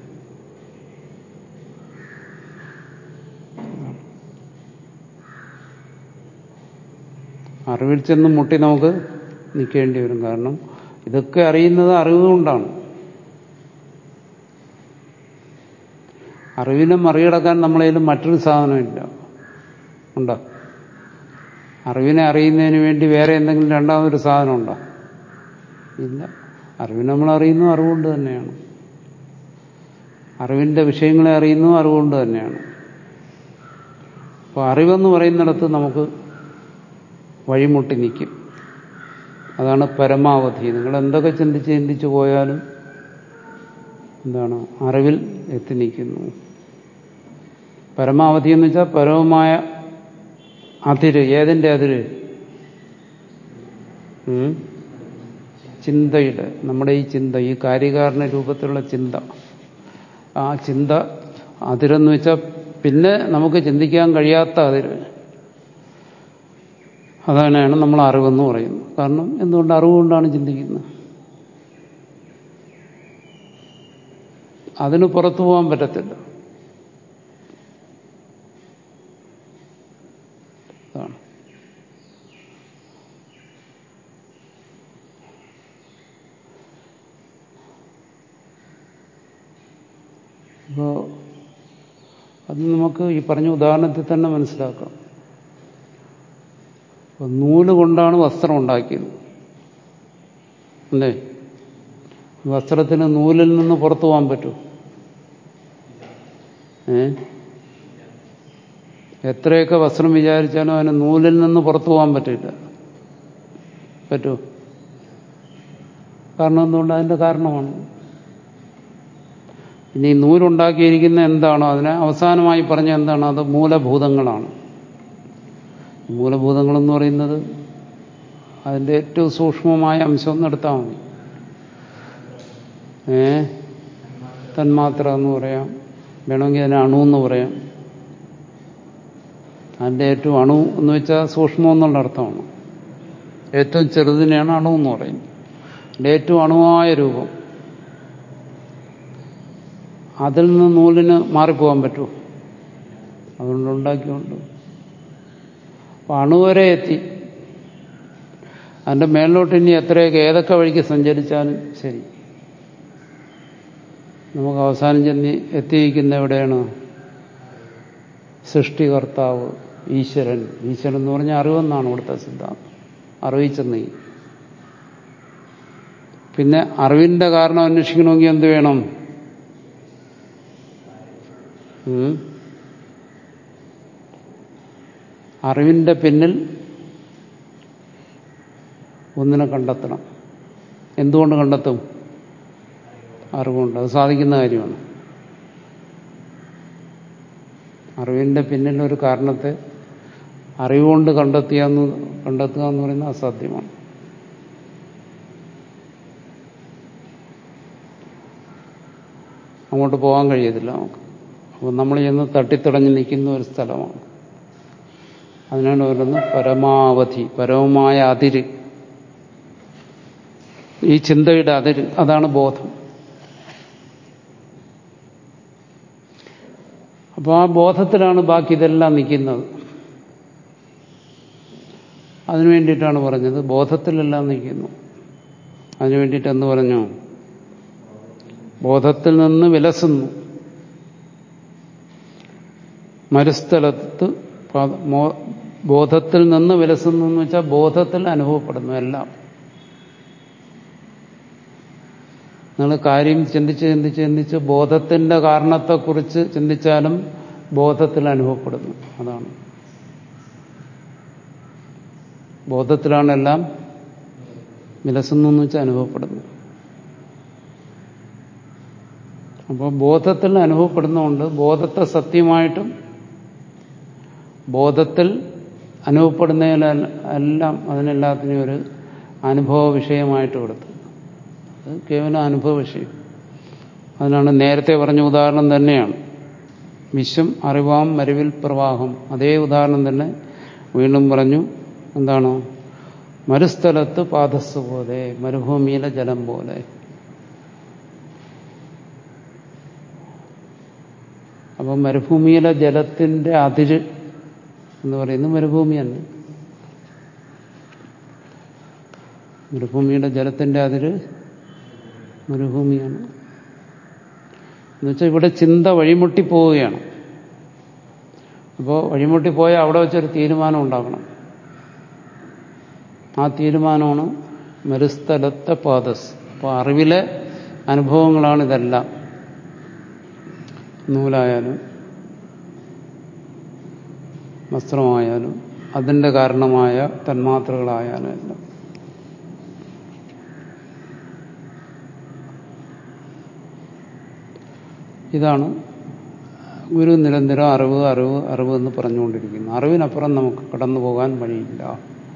അറിവിൽ ചെന്ന് മുട്ടി നമുക്ക് നിൽക്കേണ്ടി വരും കാരണം ഇതൊക്കെ അറിയുന്നത് അറിവ് കൊണ്ടാണ് അറിവിനെ മറികടക്കാൻ നമ്മളതിൽ മറ്റൊരു സാധനമില്ല ഉണ്ടോ അറിവിനെ അറിയുന്നതിന് വേണ്ടി വേറെ എന്തെങ്കിലും രണ്ടാമതൊരു സാധനം ഉണ്ടോ ഇല്ല അറിവിനെ നമ്മൾ അറിയുന്നു അറിവുകൊണ്ട് തന്നെയാണ് അറിവിൻ്റെ വിഷയങ്ങളെ അറിയുന്നു അറിവുകൊണ്ട് തന്നെയാണ് അപ്പോൾ അറിവെന്ന് പറയുന്നിടത്ത് നമുക്ക് വഴിമുട്ടി നിൽക്കും അതാണ് പരമാവധി നിങ്ങൾ എന്തൊക്കെ ചിന്തിച്ച് ചിന്തിച്ചു പോയാലും എന്താണ് അറിവിൽ എത്തി നിൽക്കുന്നു പരമാവധി എന്ന് വെച്ചാൽ പരമമായ അതിര് ഏതിൻ്റെ അതിര് ഉം? ചിന്തയുടെ നമ്മുടെ ഈ ചിന്ത ഈ കാര്യകാരണ രൂപത്തിലുള്ള ചിന്ത ആ ചിന്ത അതിരെന്ന് വെച്ചാൽ പിന്നെ നമുക്ക് ചിന്തിക്കാൻ കഴിയാത്ത അതിര് അതാണ് നമ്മൾ അറിവെന്ന് പറയുന്നത് കാരണം എന്തുകൊണ്ട് അറിവുകൊണ്ടാണ് ചിന്തിക്കുന്നത് അതിന് പുറത്തു പോകാൻ പറ്റത്തില്ല അതാണ് അപ്പോ അത് നമുക്ക് ഈ പറഞ്ഞ ഉദാഹരണത്തിൽ തന്നെ മനസ്സിലാക്കാം അപ്പൊ നൂല് കൊണ്ടാണ് വസ്ത്രം ഉണ്ടാക്കിയത് അല്ലേ വസ്ത്രത്തിന് നൂലിൽ നിന്ന് പുറത്തു പോകാൻ പറ്റും ഏ എത്രയൊക്കെ വസ്ത്രം വിചാരിച്ചാലും അതിന് നൂലിൽ നിന്ന് പുറത്തു പോകാൻ പറ്റില്ല പറ്റൂ കാരണം എന്തുകൊണ്ട് അതിന്റെ കാരണമാണ് ഇനി ഈ നൂലുണ്ടാക്കിയിരിക്കുന്ന എന്താണോ അതിനെ അവസാനമായി പറഞ്ഞ എന്താണ് അത് മൂലഭൂതങ്ങളാണ് മൂലഭൂതങ്ങളെന്ന് പറയുന്നത് അതിൻ്റെ ഏറ്റവും സൂക്ഷ്മമായ അംശം ഒന്ന് എടുത്താൽ മതി ഏ തന്മാത്ര എന്ന് പറയാം വേണമെങ്കിൽ അതിനെ അണു എന്ന് പറയാം അതിൻ്റെ ഏറ്റവും അണു എന്ന് വെച്ചാൽ സൂക്ഷ്മം എന്നുള്ള അർത്ഥമാണ് ഏറ്റവും ചെറുതിനെയാണ് അണു എന്ന് പറയുന്നത് അതിൻ്റെ ഏറ്റവും അണുവായ രൂപം അതിൽ നിന്ന് നൂലിന് മാറിപ്പോകാൻ പറ്റുമോ അതുകൊണ്ട് ഉണ്ടാക്കിയുണ്ട് അപ്പം അണുവരെ എത്തി അതിൻ്റെ മേളിലോട്ട് ഇനി എത്രയൊക്കെ ഏതൊക്കെ വഴിക്ക് സഞ്ചരിച്ചാലും ശരി നമുക്ക് അവസാനം ചെന്ന് എത്തിയിരിക്കുന്ന എവിടെയാണ് സൃഷ്ടികർത്താവ് ഈശ്വരൻ ഈശ്വരൻ എന്ന് പറഞ്ഞാൽ അറിവെന്നാണ് ഇവിടുത്തെ സിദ്ധാന്തം അറിയിച്ചെന്ന് പിന്നെ അറിവിന്റെ കാരണം അന്വേഷിക്കണമെങ്കിൽ എന്ത് വേണം ഉം? അറിവിന്റെ പിന്നിൽ ഒന്നിനെ കണ്ടെത്തണം എന്തുകൊണ്ട് കണ്ടെത്തും അറിവുണ്ട് അത് സാധിക്കുന്ന കാര്യമാണ് അറിവിന്റെ പിന്നിൽ ഒരു കാരണത്തെ അറിവുകൊണ്ട് കണ്ടെത്തിയെന്ന് കണ്ടെത്തുക എന്ന് പറയുന്നത് അസാധ്യമാണ് അങ്ങോട്ട് പോകാൻ കഴിയത്തില്ല നമുക്ക് അപ്പം നമ്മൾ ചെന്ന് തട്ടിത്തടഞ്ഞ് നിൽക്കുന്ന ഒരു സ്ഥലമാണ് അതിനാണ് പറയുന്നത് പരമാവധി പരമമായ അതിര് ഈ ചിന്തയുടെ അതിര് അതാണ് ബോധം അപ്പോൾ ആ ബോധത്തിലാണ് ബാക്കി ഇതെല്ലാം നിൽക്കുന്നത് അതിനു വേണ്ടിയിട്ടാണ് പറഞ്ഞത് ബോധത്തിലെല്ലാം നിൽക്കുന്നു അതിനു വേണ്ടിയിട്ട് എന്ന് പറഞ്ഞു ബോധത്തിൽ നിന്ന് വിലസുന്നു മരുസ്ഥലത്ത് പാദ- മോ- ബോധത്തിൽ നിന്ന് വിലസുന്നു എന്ന് വെച്ചാൽ ബോധത്തിൽ അനുഭവപ്പെടുന്നു എല്ലാം നിങ്ങൾ കാര്യം ചിന്തിച്ച് ചിന്തിച്ച് ചിന്തിച്ച് ബോധത്തിന്റെ കാരണത്തെക്കുറിച്ച് ചിന്തിച്ചാലും ബോധത്തിൽ അനുഭവപ്പെടുന്നു അതാണ് ബോധത്തിലാണ് എല്ലാം വിലസുന്നു എന്ന് വെച്ചാൽ അനുഭവപ്പെടുന്നു അപ്പോൾ ബോധത്തിൽ അനുഭവപ്പെടുന്നതുകൊണ്ട് ബോധത്തെ സത്യമായിട്ടും ബോധത്തിൽ അനുഭവപ്പെടുന്നതിലെല്ലാം അതിനെല്ലാത്തിനും ഒരു അനുഭവ വിഷയമായിട്ട് കൊടുത്തു അത് കേവലം അനുഭവ വിഷയം അതിനാണ് നേരത്തെ പറഞ്ഞ ഉദാഹരണം തന്നെയാണ് വിശ്വം അറിവാം മരുവിൽ പ്രവാഹം അതേ ഉദാഹരണം തന്നെ വീണ്ടും പറഞ്ഞു എന്താണ് മരുസ്ഥലത്ത് പാദസ് പോലെ മരുഭൂമിയിലെ ജലം പോലെ അപ്പം മരുഭൂമിയിലെ ജലത്തിന്റെ അതിര് എന്ന് പറയുന്നത് മരുഭൂമി തന്നെ മരുഭൂമിയുടെ ജലത്തിന്റെ അതിര് മരുഭൂമിയാണ് എന്നുവെച്ചാൽ ഇവിടെ ചിന്ത വഴിമുട്ടി പോവുകയാണ് അപ്പോൾ വഴിമുട്ടി പോയാൽ അവിടെ വെച്ചൊരു തീരുമാനം ഉണ്ടാക്കണം ആ തീരുമാനമാണ് മരുസ്ഥലത്തെ പാദസ് അപ്പോൾ അറിവിലെ അനുഭവങ്ങളാണ് ഇതെല്ലാം നൂലായാലും വസ്ത്രമായാലും അതിൻ്റെ കാരണമായ തന്മാത്രകളായാലും എല്ലാം ഇതാണ് ഗുരു നിരന്തരം അറിവ് അറിവ് അറിവ് എന്ന് പറഞ്ഞുകൊണ്ടിരിക്കുന്നു അറിവിനപ്പുറം നമുക്ക് കടന്നു പോകാൻ വഴിയില്ല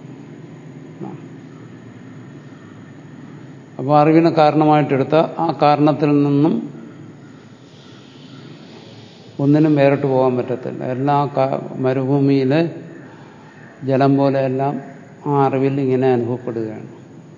അപ്പോൾ അറിവിനെ കാരണമായിട്ടെടുത്ത ആ കാരണത്തിൽ നിന്നും ഒന്നിനും വേറിട്ട് പോകാൻ പറ്റത്തില്ല എല്ലാം ആ കാ- മരുഭൂമിയിലെ ജലം പോലെ എല്ലാം ആ അറിവിൽ ഇങ്ങനെ അനുഭവപ്പെടുകയാണ്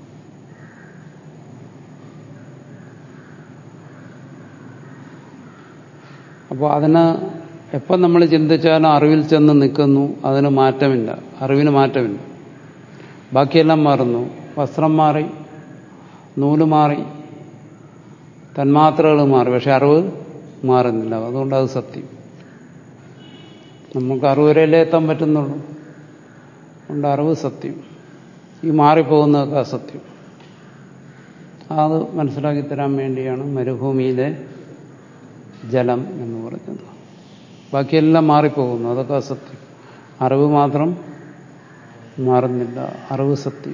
അപ്പോൾ അതിന് എപ്പം നമ്മൾ ചിന്തിച്ചാലും അറിവിൽ ചെന്ന് നിൽക്കുന്നു അതിന് മാറ്റമില്ല അറിവിന് മാറ്റമില്ല ബാക്കിയെല്ലാം മാറുന്നു വസ്ത്രം മാറി നൂല് മാറി തന്മാത്രകൾ മാറി പക്ഷെ അറിവ് മാറുന്നില്ല അതുകൊണ്ട് അത് സത്യം നമുക്ക് അറിവ് വരെയല്ലേ എത്താൻ പറ്റുന്നുള്ളൂ അതുകൊണ്ട് അറിവ് സത്യം ഈ മാറിപ്പോകുന്നതൊക്കെ അസത്യം അത് മനസ്സിലാക്കി തരാൻ വേണ്ടിയാണ് മരുഭൂമിയിലെ ജലം എന്ന് പറഞ്ഞത് ബാക്കിയെല്ലാം മാറിപ്പോകുന്നു അതൊക്കെ അസത്യം അറിവ് മാത്രം മാറുന്നില്ല അറിവ് സത്യം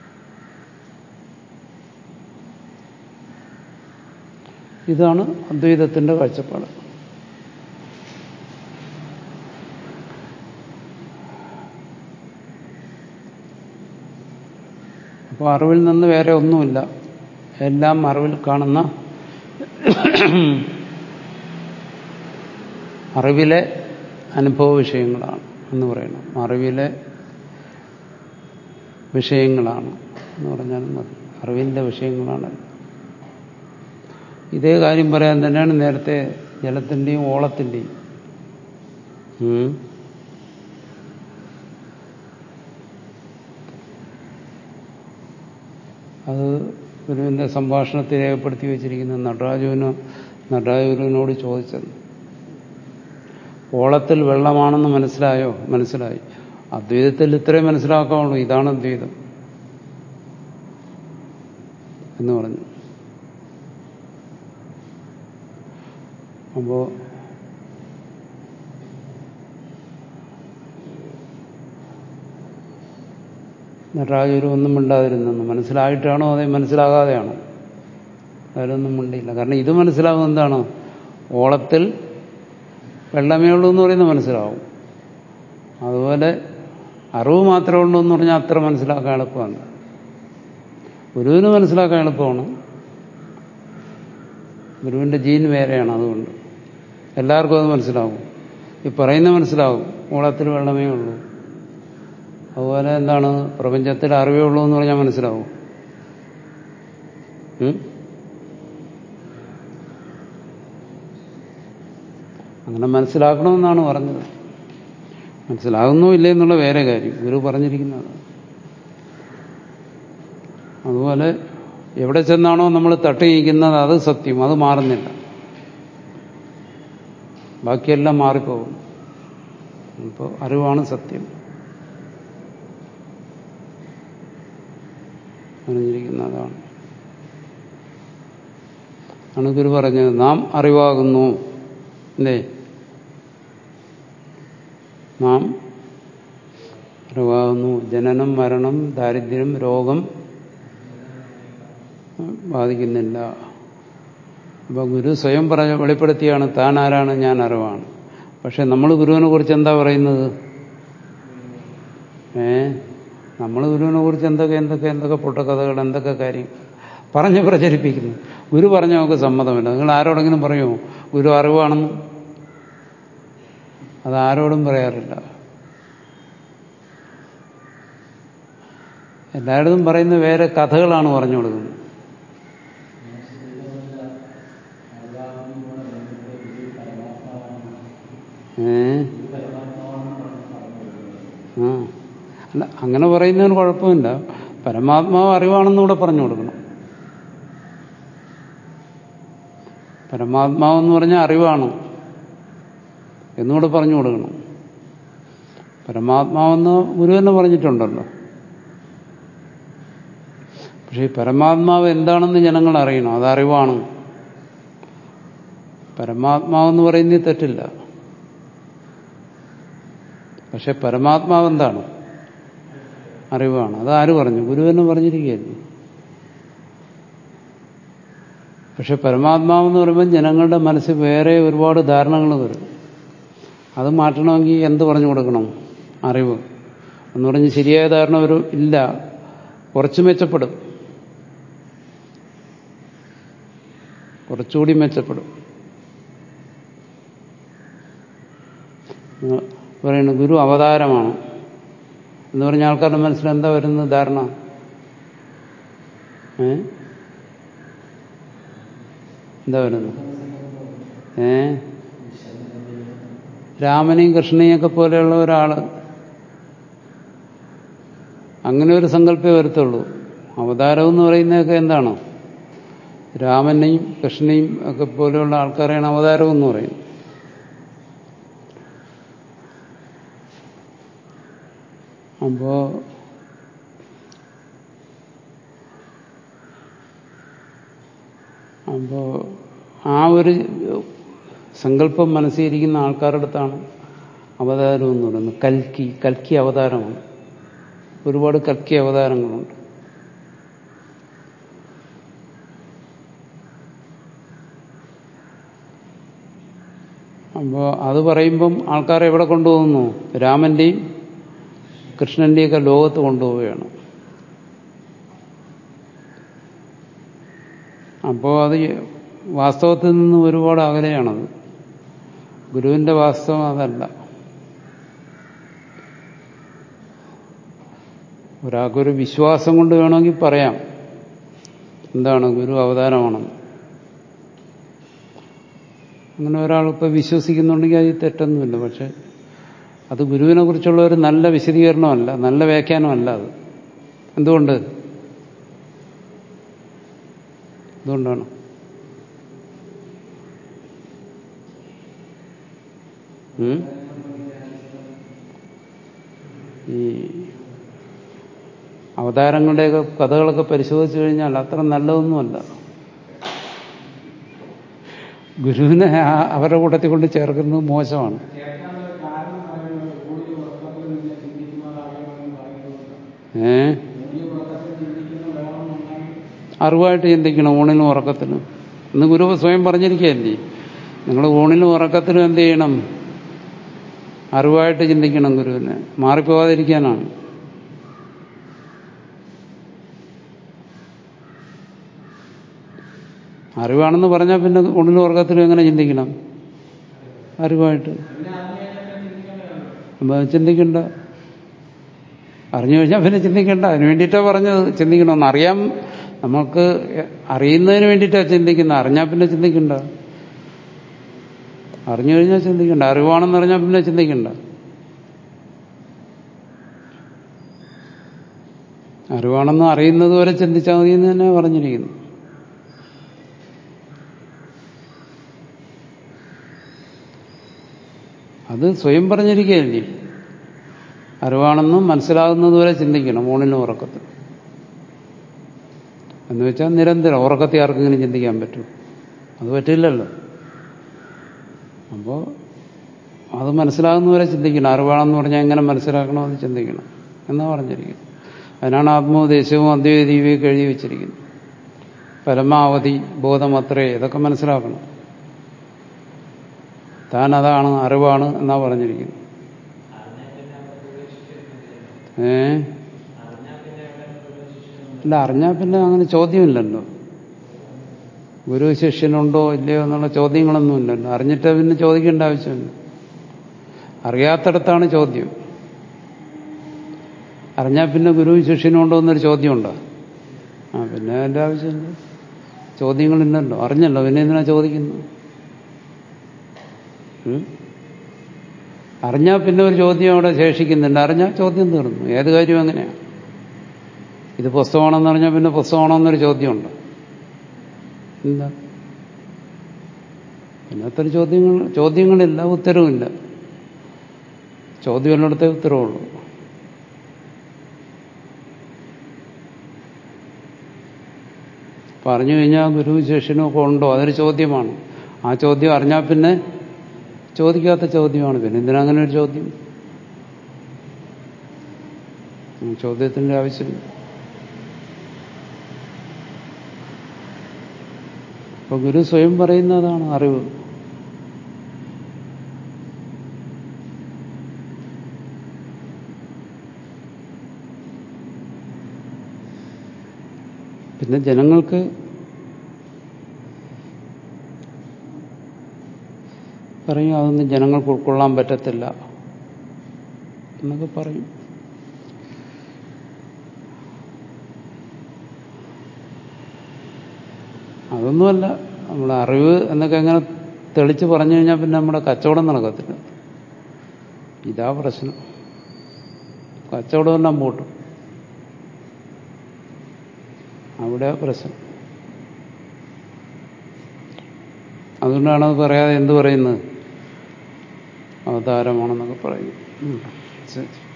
ഇതാണ് അദ്വൈതത്തിന്റെ കാഴ്ചപ്പാട് അപ്പോൾ അറിവിൽ നിന്ന് വേറെ ഒന്നുമില്ല എല്ലാം അറിവിൽ കാണുന്ന അറിവിലെ അനുഭവ വിഷയങ്ങളാണ് എന്ന് പറയണം അറിവിലെ വിഷയങ്ങളാണ് എന്ന് പറഞ്ഞാലും മതി അറിവിൻ്റെ വിഷയങ്ങളാണ് ഇതേ കാര്യം പറയാൻ തന്നെയാണ് നേരത്തെ ജലത്തിൻ്റെയും ഓളത്തിൻ്റെയും ഉം. അത് ഗുരുവിൻ്റെ സംഭാഷണത്തിൽ രേഖപ്പെടുത്തി വെച്ചിരിക്കുന്ന നടരാജുവിന് നടരാജുവിനോട് ചോദിച്ചത് ഓളത്തിൽ വെള്ളമാണെന്ന് മനസ്സിലായോ മനസ്സിലായി അദ്വൈതത്തിൽ ഇത്രയും മനസ്സിലാക്കാവുള്ളൂ ഇതാണ് അദ്വൈതം എന്ന് പറഞ്ഞു അപ്പോ നടരാജൊരു ഒന്നും മിണ്ടാതിരുന്നെന്ന് മനസ്സിലായിട്ടാണോ അതേ മനസ്സിലാകാതെയാണോ അതിലൊന്നും മിണ്ടിയില്ല കാരണം ഇത് മനസ്സിലാവും എന്താണ് ഓളത്തിൽ വെള്ളമേ ഉള്ളൂ എന്ന് പറയുന്നത് മനസ്സിലാവും അതുപോലെ അറിവ് മാത്രമേ ഉള്ളൂ എന്ന് പറഞ്ഞാൽ അത്ര മനസ്സിലാക്കാൻ എളുപ്പമാണ് ഗുരുവിന് മനസ്സിലാക്കാൻ എളുപ്പമാണ് ഗുരുവിന്റെ ജീൻ വേറെയാണ് അതുകൊണ്ട് എല്ലാവർക്കും അത് മനസ്സിലാവും ഈ പറയുന്ന മനസ്സിലാവും ഓളത്തിൽ വെള്ളമേ ഉള്ളൂ അതുപോലെ എന്താണ് പ്രപഞ്ചത്തിൽ അറിവേ ഉള്ളൂ എന്ന് പറഞ്ഞാൽ മനസ്സിലാവും ഉം? അങ്ങനെ മനസ്സിലാക്കണമെന്നാണ് പറഞ്ഞത് മനസ്സിലാകുന്നോ ഇല്ലേ എന്നുള്ള വേറെ കാര്യം ഗുരു പറഞ്ഞിരിക്കുന്നത് അതുപോലെ എവിടെ ചെന്നാണോ നമ്മൾ തട്ടിയിരിക്കുന്നത് അത് സത്യം അത് മാറുന്നില്ല ബാക്കിയെല്ലാം മാറിപ്പോകും അപ്പോൾ അറിവാണ് സത്യം പറഞ്ഞിരിക്കുന്നതാണ് ആണ് ഗുരു പറഞ്ഞത് നാം അറിവാകുന്നു അല്ലേ നാം അറിവാകുന്നു ജനനം മരണം ദാരിദ്ര്യം രോഗം ബാധിക്കുന്നില്ല അപ്പൊ ഗുരു സ്വയം പറഞ്ഞ വെളിപ്പെടുത്തിയാണ് താൻ ആരാണ് ഞാൻ അറിവാണ് പക്ഷെ നമ്മൾ ഗുരുവിനെ കുറിച്ച് എന്താ പറയുന്നത് ഏ നമ്മൾ ഗുരുവിനെ കുറിച്ച് എന്തൊക്കെ എന്തൊക്കെ എന്തൊക്കെ പൊട്ടക്കഥകൾ എന്തൊക്കെ കാര്യം പറഞ്ഞ് പ്രചരിപ്പിക്കുന്നു ഗുരു പറഞ്ഞ നമുക്ക് സമ്മതമില്ല നിങ്ങൾ ആരോടെങ്കിലും പറയുമോ ഗുരു അറിവാണെന്ന് അത് ആരോടും പറയാറില്ല എല്ലായിടത്തും പറയുന്ന വേറെ കഥകളാണ് പറഞ്ഞു കൊടുക്കുന്നത് ഏ ആ അല്ല അങ്ങനെ പറയുന്നതിന് കുഴപ്പമില്ല പരമാത്മാവ് അറിവാണെന്നൂടെ പറഞ്ഞു കൊടുക്കണം പരമാത്മാവെന്ന് പറഞ്ഞാൽ അറിവാണ് എന്നുകൂടെ പറഞ്ഞു കൊടുക്കണം പരമാത്മാവെന്ന് ഗുരു തന്നെ പറഞ്ഞിട്ടുണ്ടല്ലോ പക്ഷെ ഈ പരമാത്മാവ് എന്താണെന്ന് ജനങ്ങൾ അറിയണം അത് അറിവാണ് പരമാത്മാവെന്ന് പറയുന്നതിൽ തെറ്റില്ല പക്ഷെ പരമാത്മാവ് എന്താണ് അറിവാണ് അത് ആര് പറഞ്ഞു ഗുരു തന്നെ പറഞ്ഞിരിക്കുകയല്ലേ പക്ഷെ പരമാത്മാവെന്ന് പറയുമ്പോൾ ജനങ്ങളുടെ മനസ്സിൽ വേറെ ഒരുപാട് ധാരണകൾ വരും അത് മാറ്റണമെങ്കിൽ എന്ത് പറഞ്ഞു കൊടുക്കണം അറിവ് എന്ന് പറഞ്ഞ് ശരിയായ ധാരണ ഒരു ഇല്ല കുറച്ച് മെച്ചപ്പെടും കുറച്ചുകൂടി മെച്ചപ്പെടും പറയുന്നു ഗുരു അവതാരമാണ് എന്ന് പറഞ്ഞ ആൾക്കാരുടെ മനസ്സിൽ എന്താ വരുന്നത് ധാരണ ഏ എന്താ വരുന്നത് ഏ രാമനെയും കൃഷ്ണനെയും ഒക്കെ പോലെയുള്ള ഒരാള് അങ്ങനെ ഒരു സങ്കല്പേ വരത്തുള്ളൂ അവതാരം എന്ന് പറയുന്നതൊക്കെ എന്താണ് രാമനെയും കൃഷ്ണനെയും ഒക്കെ പോലെയുള്ള ആൾക്കാരെയാണ് അവതാരം എന്ന് പറയുന്നത് അപ്പോ അപ്പോ ആ ഒരു സങ്കല്പം മനസ്സിലിരിക്കുന്ന ആൾക്കാരുടെ അടുത്താണ് അവതാരം എന്ന് പറയുന്നത് കൽക്കി കൽക്കി അവതാരമാണ് ഒരുപാട് കൽക്കി അവതാരങ്ങളുണ്ട് അപ്പോൾ അത് പറയുമ്പം ആൾക്കാരെ എവിടെ കൊണ്ടുപോകുന്നു രാമന്റെയും കൃഷ്ണന്റെയൊക്കെ ലോകത്ത് കൊണ്ടുപോവുകയാണ് അപ്പോൾ അത് വാസ്തവത്തിൽ നിന്ന് ഒരുപാട് അകലെയാണത് ഗുരുവിന്റെ വാസ്തവം അതല്ല ഒരാൾക്കൊരു വിശ്വാസം കൊണ്ട് വേണമെങ്കിൽ പറയാം എന്താണ് ഗുരു അവതാരമാണെന്ന് അങ്ങനെ ഒരാൾ ഇപ്പോൾ വിശ്വസിക്കുന്നുണ്ടെങ്കിൽ അതിൽ തെറ്റൊന്നുമില്ല പക്ഷെ അത് ഗുരുവിനെ കുറിച്ചുള്ള ഒരു നല്ല വിശദീകരണമല്ല നല്ല വ്യാഖ്യാനമല്ല അത് എന്തുകൊണ്ട് എന്തുകൊണ്ടാണ് ഉം? ഈ അവതാരങ്ങളുടെയൊക്കെ കഥകളൊക്കെ പരിശോധിച്ചു കഴിഞ്ഞാൽ അത്ര നല്ലതൊന്നുമല്ല ഗുരുവിനെ ആ- അവരുടെ കൂട്ടത്തിൽ കൊണ്ട് ചേർക്കുന്നത് മോശമാണ് ചേർക്കാനുള്ള കാരണം പറയുന്നത് കൂടുതൽ ഉറക്കത്തിൽ നിന്ന് ചിന്തിക്കുന്നതാകണമെന്ന് പറയുന്നത് ഏ കൂടുതൽ ഉറക്കത്തിൽ ചിന്തിക്കുന്ന വേണമെന്നുണ്ടെങ്കിൽ അറിവായിട്ട് ചിന്തിക്കണം ഊണിനും ഉറക്കത്തിനും ഇന്ന് ഗുരു സ്വയം പറഞ്ഞിരിക്കുകയല്ലേ നിങ്ങൾ ഊണിനും ഉറക്കത്തിനും എന്ത് ചെയ്യണം അറിവായിട്ട് ചിന്തിക്കണം ഗുരുവിനെ മാറിപ്പോവാതിരിക്കാനാണ് അറിവാണെന്ന് പറഞ്ഞാൽ പിന്നെ ഊണിനും ഉറക്കത്തിനും എങ്ങനെ ചിന്തിക്കണം അറിവായിട്ട് പിന്നെ അതിനെ തന്നെ ചിന്തിക്കേണ്ടതാണ് അപ്പൊ ചിന്തിക്കണ്ട അറിഞ്ഞു കഴിഞ്ഞാൽ പിന്നെ ചിന്തിക്കണ്ട അതിന് വേണ്ടിയിട്ടാണ് പറഞ്ഞത് ചിന്തിക്കണമെന്ന് അറിയാം നമുക്ക് അറിയുന്നതിന് വേണ്ടിയിട്ടാണ് ചിന്തിക്കുന്നത് അറിഞ്ഞാൽ പിന്നെ ചിന്തിക്കണ്ട അറിഞ്ഞു കഴിഞ്ഞാൽ ചിന്തിക്കണ്ട അറിവാണെന്ന് അറിഞ്ഞാൽ പിന്നെ ചിന്തിക്കണ്ട അറിവാണെന്ന് അറിയുന്നത് വരെ ചിന്തിച്ചാൽ മതി എന്ന് തന്നെ പറഞ്ഞിരിക്കുന്നു അത് സ്വയം പറഞ്ഞിരിക്കുകയല്ലേ അറിവാണെന്നും മനസ്സിലാകുന്നതുവരെ ചിന്തിക്കണം ഊണിനും ഉറക്കത്തിൽ എന്ന് വെച്ചാൽ നിരന്തരം ഉറക്കത്തിൽ ആർക്കെങ്കിലും ചിന്തിക്കാൻ പറ്റും അത് പറ്റില്ലല്ലോ അപ്പോൾ അത് മനസ്സിലാകുന്നവരെ ചിന്തിക്കണം അറിവാണെന്ന് പറഞ്ഞാൽ എങ്ങനെ മനസ്സിലാക്കണമെന്ന് ചിന്തിക്കണം എന്നാ പറഞ്ഞിരിക്കുന്നത് അതിനാണ് ആത്മോദേശവും അദ്വൈതീവിയൊക്കെ എഴുതി വെച്ചിരിക്കുന്നത് പരമാവധി ബോധമത്രേ ഇതൊക്കെ മനസ്സിലാക്കണം താൻ അതാണ് അറിവാണ് എന്നാ പറഞ്ഞിരിക്കുന്നത് ഏ ഇല്ല അറിഞ്ഞാൽ പിന്നെ അങ്ങനെ ചോദ്യമില്ലല്ലോ ഗുരു ശിഷ്യനുണ്ടോ ഇല്ലയോ എന്നുള്ള ചോദ്യങ്ങളൊന്നും ഇല്ലല്ലോ അറിഞ്ഞിട്ട് പിന്നെ ചോദിക്കേണ്ട ആവശ്യമില്ല അറിയാത്തടത്താണ് ചോദ്യം അറിഞ്ഞാൽ പിന്നെ ഗുരു ശിഷ്യനുണ്ടോ എന്നൊരു ചോദ്യമുണ്ടോ ആ പിന്നെ അതിൻ്റെ ആവശ്യമില്ല ചോദ്യങ്ങളില്ലല്ലോ അറിഞ്ഞല്ലോ പിന്നെ എന്തിനാ ചോദിക്കുന്നത് ഉം? അറിഞ്ഞാൽ പിന്നെ ഒരു ചോദ്യം അവിടെ ശേഷിക്കുന്നുണ്ട് അറിഞ്ഞാൽ ചോദ്യം തീർന്നു ഏത് കാര്യം അങ്ങനെയാണ് ഇത് പുസ്തകമാണെന്ന് പറഞ്ഞാൽ പിന്നെ പുസ്തകമാണെന്നൊരു ചോദ്യമുണ്ട് എന്താ പിന്നെ അത്ര ചോദ്യങ്ങൾ ചോദ്യങ്ങളില്ല ഉത്തരവുമില്ല ചോദ്യമുള്ളിടത്തേ ഉത്തരവുള്ളൂ പറഞ്ഞു കഴിഞ്ഞാൽ ഗുരു ശിഷ്യനും ഒക്കെ ഉണ്ടോ അതൊരു ചോദ്യമാണ് ആ ചോദ്യം അറിഞ്ഞാൽ പിന്നെ ചോദിക്കാത്ത ചോദ്യമാണ് പിന്നെ എന്തിനാ അങ്ങനെ ഒരു ചോദ്യം ഉം, ചോദ്യത്തിന്റെ ആവശ്യമില്ല അപ്പൊ ഗുരു സ്വയം പറയുന്നതാണ് അറിവ് പിന്നെ ജനങ്ങൾക്ക് പറയും അതൊന്നും ജനങ്ങൾക്ക് ഉൾക്കൊള്ളാൻ പറ്റത്തില്ല എന്നൊക്കെ പറയും അതൊന്നുമല്ല നമ്മുടെ അറിവ് എന്നൊക്കെ എങ്ങനെ തെളിച്ച് പറഞ്ഞു കഴിഞ്ഞാൽ പിന്നെ നമ്മുടെ കച്ചവടം നടക്കത്തില്ല ഇതാ പ്രശ്നം കച്ചവടം എല്ലാം പൂട്ടും അവിടെ പ്രശ്നം അതുകൊണ്ടാണ് അത് പറയാതെ എന്ത് പറയുന്നത് അവതാരമാണെന്നൊക്കെ പറയുന്നു ഉം. ശരി